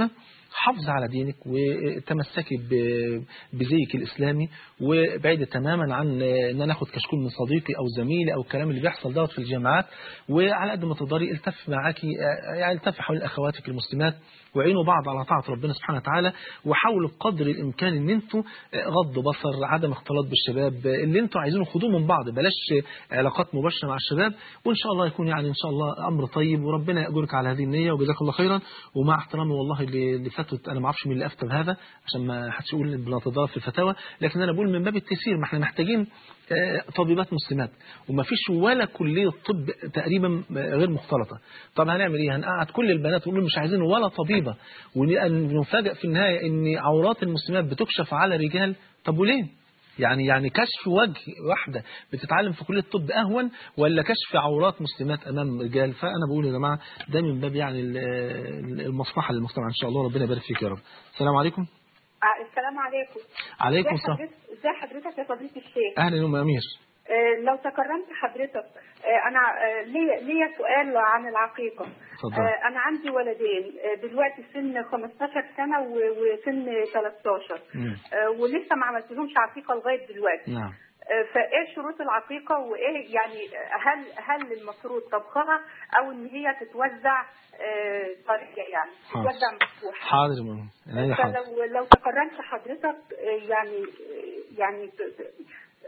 حافظ على دينك وتمسكي ب- بزيك الإسلامي وبعيد تماما عن ان انا اخد كشكول من صديقي او زميلي او الكلام اللي بيحصل دوت في الجامعات وعلى قد ما تقدري التف معاكي يعني التف حول اخواتك المسلمات وعينوا بعض على طاعة ربنا سبحانه وتعالى وحاولوا بقدر الامكان ان انتوا غض بصر عدم اختلاط بالشباب اللي انتوا عايزينه خدوه من بعض بلاش علاقات مباشرة مع الشباب وان شاء الله يكون يعني ان شاء الله امر طيب وربنا يأجرك على هذه النية وجزاك الله خيرا ومع احترامي والله ل- لفتوى انا ما اعرفش مين اللي افتى بهذا عشان ما حدش يقول بنتضارب في الفتاوى لكن انا بقول من باب التيسير ما احنا محتاجين آه، طبيبات مسلمات وما فيش ولا كلية طب تقريبا غير مختلطة طب هنعمل ايه هنقعد كل البنات ونقول مش عايزين ولا طبيبة ونفاجئ في النهاية ان عورات المسلمات بتكشف على رجال طب وليه يعني يعني كشف وجه واحدة بتتعلم في كلية الطب أهون ولا كشف عورات مسلمات أمام رجال فأنا بقول يا جماعة ده من باب يعني ال- ال- المصلحة للمجتمع إن شاء الله ربنا يبارك فيك يا رب السلام عليكم آه، السلام عليكم عليكم ازي السلام حضرتك ازي حضرتك يا فضيلة الشيخ أهلا يا أم أمير آه، لو تكرمت حضرتك آه، انا آه، ليا ليا سؤال عن العقيقة اتفضل. آه، انا عندي ولدين آه، دلوقتي سن 15 سنة و- وسن 13 مم. آه، ولسه ما عملتلهمش عقيقة لغاية دلوقتي نعم آه، فايه شروط العقيقة وايه يعني هل هل المفروض طبخها او ان هي تتوزع آه، طريقة يعني حاضر. تتوزع مفتوحة حاضر يا أم أمير حاضر فلو لو تكرمت حضرتك آه، يعني آه، يعني ت- ت-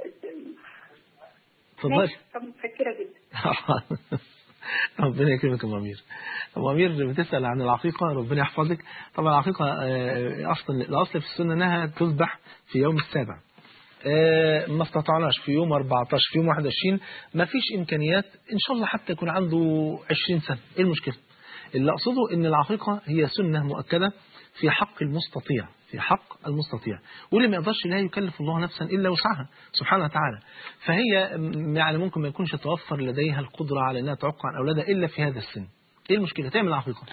اتفضلي ماشي، طب متشكرة جدا ربنا يكرمك يا أم أمير أم أمير بتسأل عن العقيقة ربنا يحفظك طبعا العقيقة آه، أصلا الأصل في السنة أنها تذبح في يوم السابع آه، ما استطعناش في يوم 14 في يوم 21 ما فيش إمكانيات إن شاء الله حتى يكون عنده 20 سنة إيه المشكلة اللي أقصده أن العقيقة هي سنة مؤكدة في حق المستطيع في حق المستطيع واللي ما يقدرش لا يكلف الله نفسا إلا وسعها سبحانه وتعالى فهي م- يعني ممكن ما يكونش توفر لديها القدرة على أنها تعق عن أولادها إلا في هذا السن إيه المشكلة تعمل عقيقة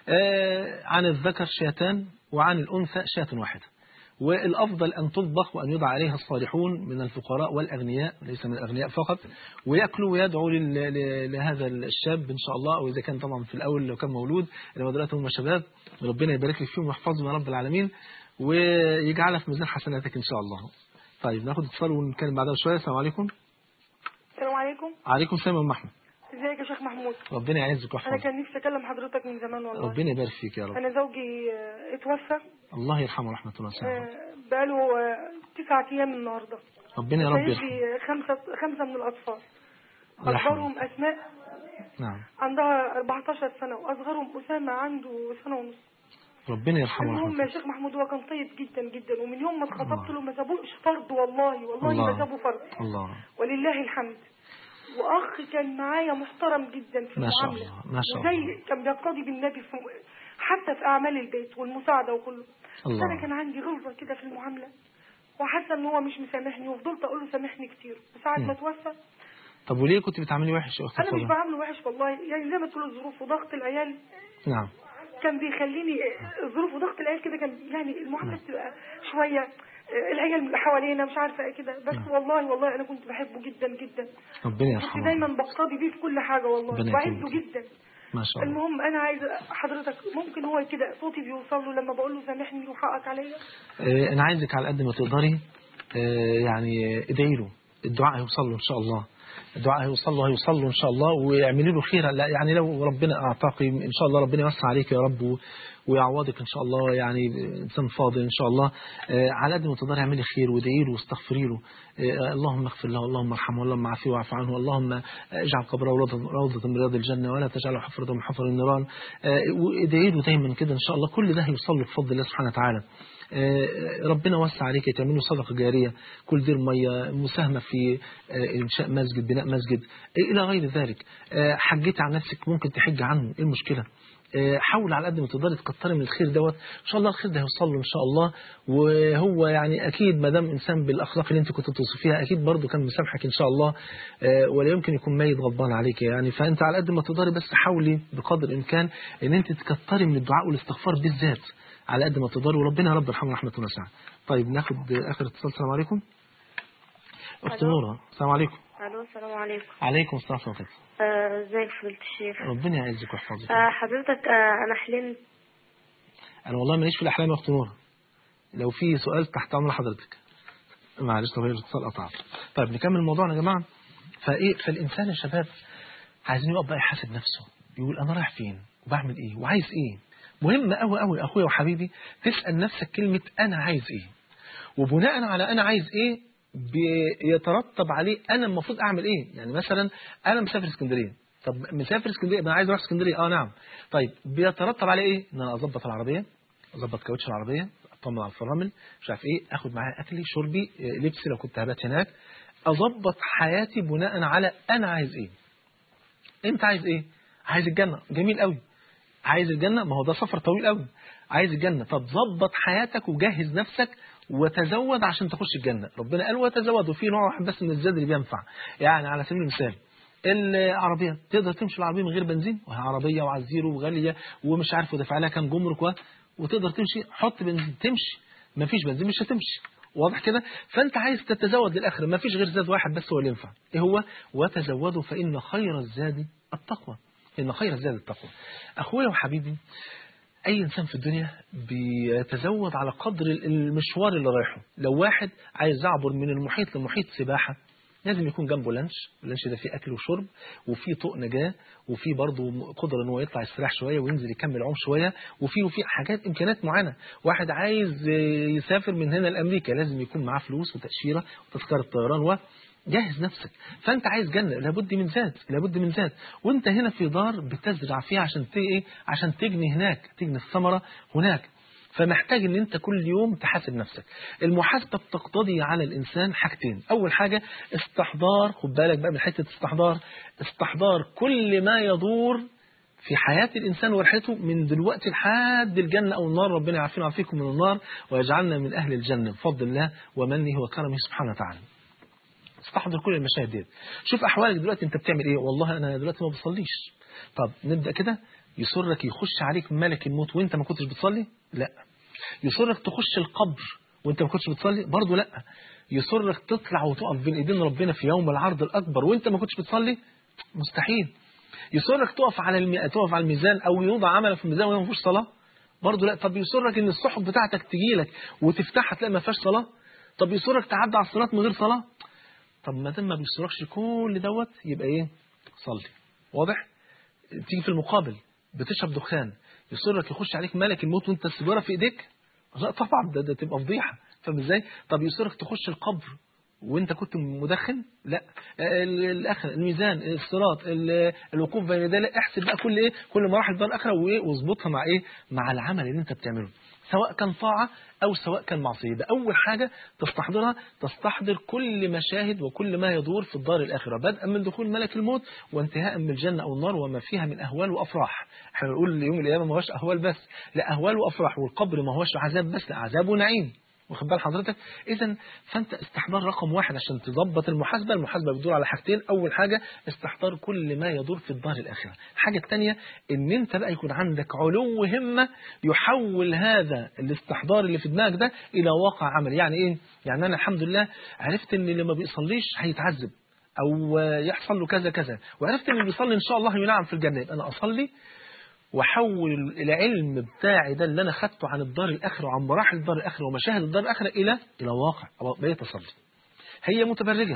آه عن الذكر شاتان وعن الأنثى شاة واحدة والأفضل أن تطبخ وأن يدعى عليها الصالحون من الفقراء والأغنياء ليس من الأغنياء فقط ويأكلوا ويدعوا لل- ل- لهذا الشاب إن شاء الله أو إذا كان طبعا في الأول لو كان مولود إنما دلوقتي هم شباب ربنا يبارك لك فيهم ويحفظهم يا رب العالمين ويجعلها في ميزان حسناتك إن شاء الله طيب ناخد اتصال ونتكلم بعدها شوية السلام عليكم السلام عليكم عليكم السلام يا أم أحمد ازيك يا شيخ محمود ربنا يعزك انا ويحفظك كان نفسي اكلم حضرتك من زمان والله ربنا يبارك فيك يا رب انا زوجي آه، اتوفى الله يرحمه ورحمة الله وسلامه آه، بقاله آه، تسعة ايام النهارده ربنا يا رب سايب يرحمه لي خمسة خمسة من الاطفال الله يرحمه اكبرهم اسماء نعم عندها 14 سنة واصغرهم اسامة عنده سنة ونص ربنا يرحمه ورحمة المهم يا الله شيخ محمود هو كان طيب جدا جدا ومن يوم ما اتخطبت الله. له ما سابوش فرض والله والله الله. ما سابوا فرض الله ولله الحمد واخ كان معايا محترم جدا في ما شاء المعامله الله، ما شاء وزي الله. كان بيقتدي بالنبي في حتى في اعمال البيت والمساعده وكله بس الله. انا كان عندي غلظه كده في المعامله وحاسه ان هو مش مسامحني وفضلت اقول له سامحني كتير وساعه مم. ما توفى طب وليه كنت بتعملي وحش يا أخت انا مش فاضلة؟ بعامله وحش والله يعني زي ما تقول الظروف وضغط العيال نعم كان بيخليني الظروف وضغط العيال كده كان يعني المعامله بتبقى شويه العيال اللي حوالينا مش عارفه ايه كده بس والله والله انا كنت بحبه جدا جدا ربنا كنت يرحمه دايما بقتدي بيه في كل حاجه والله ربنا بعزه يكرمك. جدا ما شاء الله المهم انا عايزه حضرتك ممكن هو كده صوتي بيوصل له لما بقول له سامحني وحقك عليا آه، أنا عايزك على قد ما تقدري آه، يعني ادعي له الدعاء هيوصل له إن شاء الله الدعاء هيوصل له هيوصل له إن شاء الله واعملي له خيرا لا يعني لو ربنا أعطاك إن شاء الله ربنا يوسع عليك يا رب و- ويعوضك إن شاء الله يعني إنسان فاضل إن شاء الله آه، على قد ما تقدري اعملي خير وادعي له واستغفري له آه، اللهم اغفر له اللهم ارحمه اللهم عافيه واعف عنه اللهم اجعل قبره روضة روضة من رياض الجنة ولا تجعله حفرة من حفر النيران آه، وادعي له دايما كده إن شاء الله كل ده هيوصل له بفضل الله سبحانه وتعالى آه، ربنا وسع عليك تعملوا صدقة جارية كل دير مية مساهمة في آه، إنشاء مسجد بناء مسجد آه، إلى غير ذلك آه، حجيت عن نفسك ممكن تحج عنه إيه المشكلة آه، حاول على قد ما تقدري تكتري من الخير دوت ان شاء الله الخير ده هيوصل له ان شاء الله وهو يعني اكيد ما دام انسان بالاخلاق اللي انت كنت بتوصفيها اكيد برضه كان مسامحك ان شاء الله آه، ولا يمكن يكون ميت غضبان عليك يعني فانت على قد ما تقدري بس حاولي بقدر الامكان ان انت تكتري من الدعاء والاستغفار بالذات على قد ما تقدري وربنا يا رب يرحمه رحمه واسعه طيب ناخد اخر اتصال السلام عليكم اخت ألو. نوره السلام عليكم الو السلام عليكم عليكم السلام ورحمه الله آه، ازيك فضيلة الشيخ ربنا يعزك ويحفظك آه، حضرتك آه، انا حلمت انا والله ماليش في الاحلام يا اخت نوره لو في سؤال تحت امر حضرتك معلش طب هي الاتصال قطع طيب نكمل موضوعنا يا جماعه فايه فالانسان يا شباب عايزين يقف بقى يحاسب نفسه يقول انا رايح فين وبعمل ايه وعايز ايه مهم قوي قوي اخويا وحبيبي تسال نفسك كلمه انا عايز ايه وبناء على انا عايز ايه بيترتب عليه انا المفروض اعمل ايه يعني مثلا انا مسافر اسكندريه طب مسافر اسكندريه انا عايز اروح اسكندريه اه نعم طيب بيترتب عليه ايه ان انا اظبط العربيه اظبط كاوتش العربيه اطمن على الفرامل مش عارف ايه اخد معايا اكلي شربي إيه، لبسي لو كنت هبات هناك اظبط حياتي بناء على انا عايز ايه انت عايز ايه عايز الجنه جميل قوي عايز الجنه ما هو ده سفر طويل قوي عايز الجنه طب ظبط حياتك وجهز نفسك وتزود عشان تخش الجنه ربنا قال وتزود وفي نوع واحد بس من الزاد اللي بينفع يعني على سبيل المثال العربيه تقدر تمشي العربيه من غير بنزين وهي عربيه وعلى الزيرو وغاليه ومش عارف ودفع لها كام جمرك و- وتقدر تمشي حط بنزين تمشي ما فيش بنزين مش هتمشي واضح كده فانت عايز تتزود للاخره ما فيش غير زاد واحد بس هو اللي ينفع ايه هو وتزودوا فان خير الزاد التقوى ان خير الزاد التقوى اخويا وحبيبي اي انسان في الدنيا بيتزود على قدر المشوار اللي رايحه لو واحد عايز يعبر من المحيط لمحيط سباحه لازم يكون جنبه لانش اللانش ده فيه اكل وشرب وفيه طوق نجاه وفيه برضه قدره ان هو يطلع يستريح شويه وينزل يكمل عوم شويه وفيه وفيه حاجات امكانيات معينه واحد عايز يسافر من هنا لامريكا لازم يكون معاه فلوس وتاشيره وتذكره طيران و جهز نفسك فانت عايز جنه لابد من زاد لابد من زاد وانت هنا في دار بتزرع فيها عشان ت- ايه عشان تجني هناك تجني الثمره هناك فمحتاج ان انت كل يوم تحاسب نفسك المحاسبه بتقتضي على الانسان حاجتين اول حاجه استحضار خد بالك بقى من حته استحضار استحضار كل ما يدور في حياة الإنسان ورحلته من دلوقتي لحد الجنة أو النار ربنا يعافينا ويعافيكم من النار ويجعلنا من أهل الجنة بفضل الله ومنه وكرمه سبحانه وتعالى استحضر كل المشاهد ديت شوف احوالك دلوقتي انت بتعمل ايه والله انا دلوقتي ما بصليش طب نبدا كده يسرك يخش عليك ملك الموت وانت ما كنتش بتصلي لا يسرك تخش القبر وانت ما كنتش بتصلي برضه لا يسرك تطلع وتقف بين ايدين ربنا في يوم العرض الاكبر وانت ما كنتش بتصلي مستحيل يسرك تقف على المي... تقف على الميزان او يوضع عملك في الميزان وما فيهوش صلاه برضه لا طب يسرك ان الصحف بتاعتك تجي لك وتفتحها تلاقي ما فيهاش صلاه طب يسرك تعدي على الصلاه من غير صلاه طب ما دام ما بيسركش كل دوت يبقى ايه صلي واضح تيجي في المقابل بتشرب دخان يصرك يخش عليك ملك الموت وانت السيجاره في ايديك لا طبعا ده, ده تبقى فضيحه فاهم ازاي طب يصرك تخش القبر وانت كنت مدخن لا ال- الاخر الميزان الصراط ال- الوقوف بين يدي الله، احسب بقى كل ايه كل مراحل دار الاخره وايه واظبطها مع ايه مع العمل اللي انت بتعمله سواء كان طاعه او سواء كان معصيه ده اول حاجه تستحضرها تستحضر كل مشاهد وكل ما يدور في الدار الاخره بدءا من دخول ملك الموت وانتهاء من الجنه او النار وما فيها من اهوال وافراح احنا بنقول يوم القيامه ما هوش اهوال بس لا اهوال وافراح والقبر ما هوش عذاب بس لا عذاب ونعيم واخد بال حضرتك اذا فانت استحضار رقم واحد عشان تظبط المحاسبه المحاسبه بتدور على حاجتين اول حاجه استحضار كل ما يدور في الدار الاخره الحاجه الثانيه ان انت بقى يكون عندك علو همه يحول هذا الاستحضار اللي في دماغك ده الى واقع عملي يعني ايه يعني انا الحمد لله عرفت ان اللي ما بيصليش هيتعذب او يحصل له كذا كذا وعرفت ان اللي بيصلي ان شاء الله ينعم في الجنه يبقى انا اصلي واحول العلم بتاعي ده اللي انا خدته عن الدار الاخره وعن مراحل الدار الاخره ومشاهد الدار الاخره الى الى واقع بقيت اصلي هي متبرجه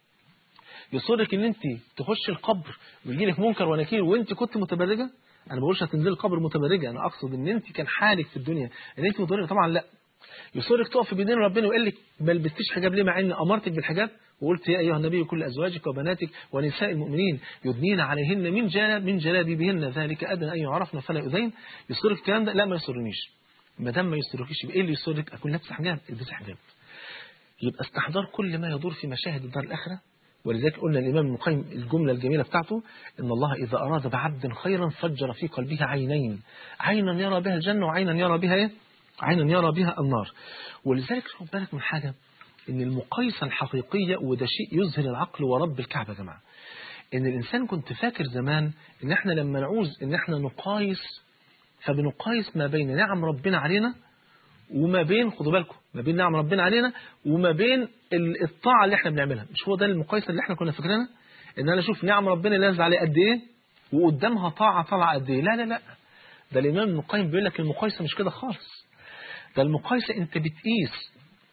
يصرك ان انت تخش القبر ويجي لك منكر ونكير وانت كنت متبرجه انا ما بقولش هتنزلي القبر متبرجه انا اقصد ان انت كان حالك في الدنيا ان انت متبرجه طبعا لا يصرك تقف بين ربنا ويقول لك ما لبستيش حجاب ليه مع اني امرتك بالحجاب وقلت يا ايها النبي كل ازواجك وبناتك ونساء المؤمنين يدنين عليهن من جلاب من جلابيبهن ذلك ادنى ان يعرفن فلا يؤذين يصرك الكلام ده لا ما يسرنيش ما دام ما يسركيش يبقى ايه اللي يسرك اكون لابس حجاب البسي حجاب يبقى استحضار كل ما يدور في مشاهد الدار الاخره ولذلك قلنا الإمام ابن القيم الجملة الجميلة بتاعته إن الله إذا أراد بعبد خيرا فجر في قلبه عينين عينا يرى بها الجنة وعينا يرى بها إيه؟ عينا يرى بها النار ولذلك خد بالك من حاجة إن المقايسة الحقيقية وده شيء يظهر العقل ورب الكعبة يا جماعة إن الإنسان كنت فاكر زمان إن إحنا لما نعوز إن إحنا نقايس فبنقايس ما بين نعم ربنا علينا وما بين خدوا بالكم ما بين نعم ربنا علينا وما بين الطاعة اللي احنا بنعملها مش هو ده المقايسة اللي احنا كنا فاكرينها ان انا اشوف نعم ربنا اللي نازل عليه قد ايه وقدامها طاعة طالعة قد ايه لا لا لا ده الإمام ابن القيم بيقول لك المقايسة مش كده خالص ده المقايسة أنت بتقيس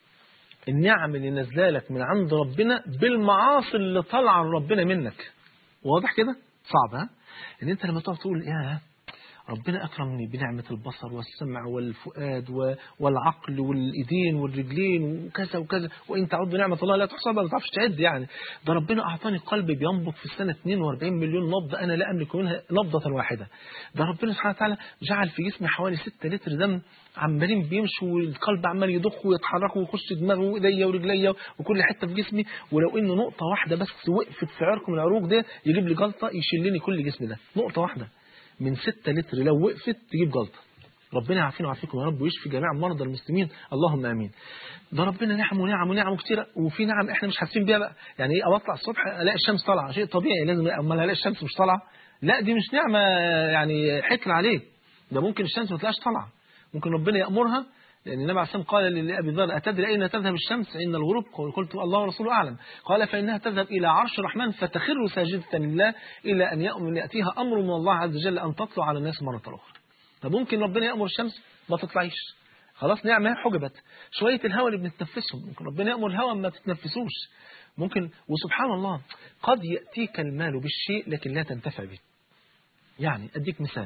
النعم اللي نازله لك من عند ربنا بالمعاصي اللي طالعه لربنا منك واضح كده صعب ها ان انت لما تقعد تقول يا ربنا أكرمني بنعمة البصر والسمع والفؤاد و- والعقل والإيدين والرجلين وكذا وكذا وإن تعدوا نعمة الله لا تحصى ما تعرفش تعد يعني ده ربنا أعطاني قلب بينبض في السنة 42 مليون نبضة أنا لا أملك منها نبضة واحدة ده ربنا سبحانه وتعالى جعل في جسمي حوالي 6 لتر دم عمالين بيمشوا والقلب عمال يضخ ويتحرك ويخش دماغه وإيديا ورجليا وكل حتة في جسمي ولو إنه نقطة واحدة بس وقفت في عرق من العروق ده يجيب لي جلطة يشلني كل جسمي ده نقطة واحدة من 6 لتر لو وقفت تجيب جلطة ربنا يعافينا ويعافيكم يا رب ويشفي جميع مرضى المسلمين اللهم امين ده ربنا نعم ونعم ونعم كتيره وفي نعم احنا مش حاسين بيها بقى يعني ايه اطلع الصبح الاقي الشمس طالعه شيء طبيعي لازم امال الاقي الشمس مش طالعه لا دي مش نعمه يعني حكر عليك ده ممكن الشمس ما تلاقيش طالعه ممكن ربنا يامرها لأن النبي عليه الصلاة والسلام قال لأبي ذر أتدري أين تذهب الشمس عند الغروب قلت الله ورسوله أعلم قال فإنها تذهب إلى عرش الرحمن فتخر ساجدة لله إلى أن يأمر يأتيها أمر من الله عز وجل أن تطلع على الناس مرة أخرى فممكن ربنا يأمر الشمس ما تطلعيش خلاص نعمة حجبت شوية الهواء اللي بنتنفسهم ممكن ربنا يأمر الهواء ما تتنفسوش ممكن وسبحان الله قد يأتيك المال بالشيء لكن لا تنتفع به يعني أديك مثال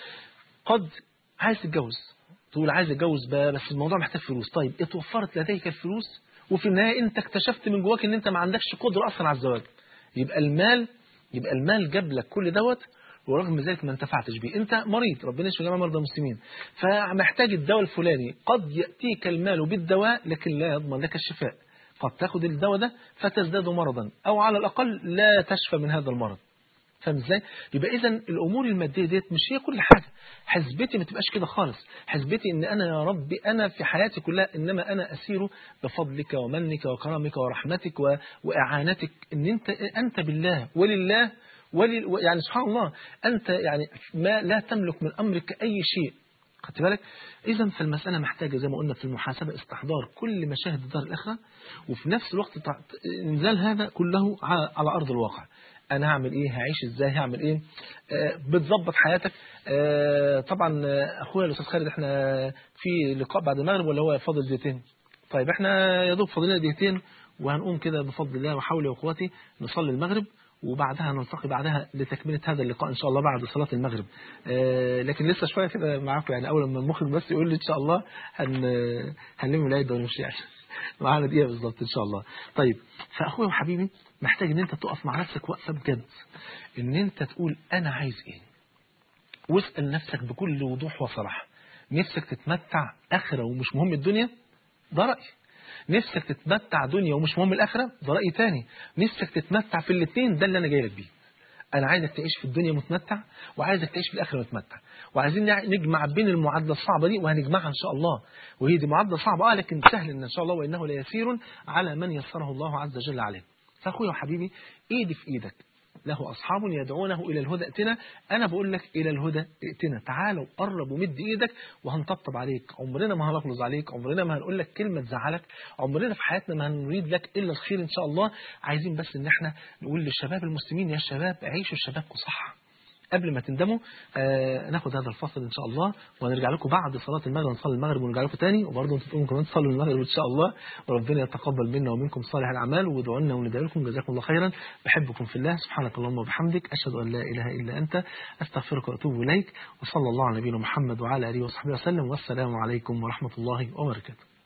قد عايز تتجوز تقول عايز اتجوز بقى بس الموضوع محتاج فلوس طيب اتوفرت لديك الفلوس وفي النهايه انت اكتشفت من جواك ان انت ما عندكش قدره اصلا على الزواج يبقى المال يبقى المال جاب لك كل دوت ورغم ذلك ما انتفعتش بيه انت مريض ربنا يشفي جميع مرضى المسلمين فمحتاج الدواء الفلاني قد ياتيك المال بالدواء لكن لا يضمن لك الشفاء قد تاخد الدواء ده فتزداد مرضا او على الاقل لا تشفى من هذا المرض فاهم ازاي؟ يبقى اذا الامور الماديه ديت مش هي كل حاجه، حسبتي ما تبقاش كده خالص، حسبتي ان انا يا ربي انا في حياتي كلها انما انا اسير بفضلك ومنك وكرمك ورحمتك و... واعانتك ان انت انت بالله ولله ولل... يعني سبحان الله انت يعني ما لا تملك من امرك اي شيء خدت بالك؟ اذا فالمساله محتاجه زي ما قلنا في المحاسبه استحضار كل مشاهد الدار الاخره وفي نفس الوقت تع- انزال هذا كله ع- على ارض الواقع. انا هعمل ايه هعيش ازاي هعمل ايه آه بتظبط حياتك آه طبعا آه، اخويا الاستاذ خالد احنا في لقاء بعد المغرب ولا هو فاضل دقيقتين طيب احنا يا دوب فاضلنا دقيقتين وهنقوم كده بفضل الله وحولي وقوتي نصلي المغرب وبعدها نلتقي بعدها لتكملة هذا اللقاء إن شاء الله بعد صلاة المغرب آه لكن لسه شوية كده معاكم يعني أول ما المخرج بس يقول لي إن شاء الله هن هنلم العيد ونمشي يعني معانا دقيقة بالظبط إن شاء الله طيب فأخويا وحبيبي محتاج إن أنت تقف مع نفسك وقفة بجد إن أنت تقول أنا عايز إيه واسأل نفسك بكل وضوح وصراحة نفسك تتمتع آخرة ومش مهم الدنيا ده رأي نفسك تتمتع دنيا ومش مهم الآخرة ده رأي تاني نفسك تتمتع في الاثنين ده اللي أنا جاي لك بيه أنا عايزك تعيش في الدنيا متمتع وعايزك تعيش في الآخرة متمتع وعايزين نع- نجمع بين المعادلة الصعبة دي وهنجمعها إن شاء الله وهي دي معادلة صعبة آه لكن سهل إن شاء الله وإنه ليسير على من يسره الله عز وجل عليه فأخويا وحبيبي إيدي في إيدك له أصحاب يدعونه إلى الهدى ائتنا أنا بقول لك إلى الهدى ائتنا تعال وقرب ومد إيدك وهنطبطب عليك عمرنا ما هنغلظ عليك عمرنا ما هنقول لك كلمة تزعلك عمرنا في حياتنا ما هنريد لك إلا الخير إن شاء الله عايزين بس إن احنا نقول للشباب المسلمين يا شباب عيشوا شبابكم صح قبل ما تندموا آه ناخد هذا الفصل ان شاء الله وهنرجع لكم بعد صلاه المغرب نصلي المغرب ونرجع لكم تاني وبرضه انتم تقوموا كمان تصلوا المغرب ان شاء الله وربنا يتقبل منا ومنكم صالح الاعمال وادعوا لنا وندعي لكم جزاكم الله خيرا بحبكم في الله سبحانك اللهم وبحمدك اشهد ان لا اله الا انت استغفرك واتوب اليك وصلى الله على نبينا محمد وعلى اله وصحبه وسلم والسلام عليكم ورحمه الله وبركاته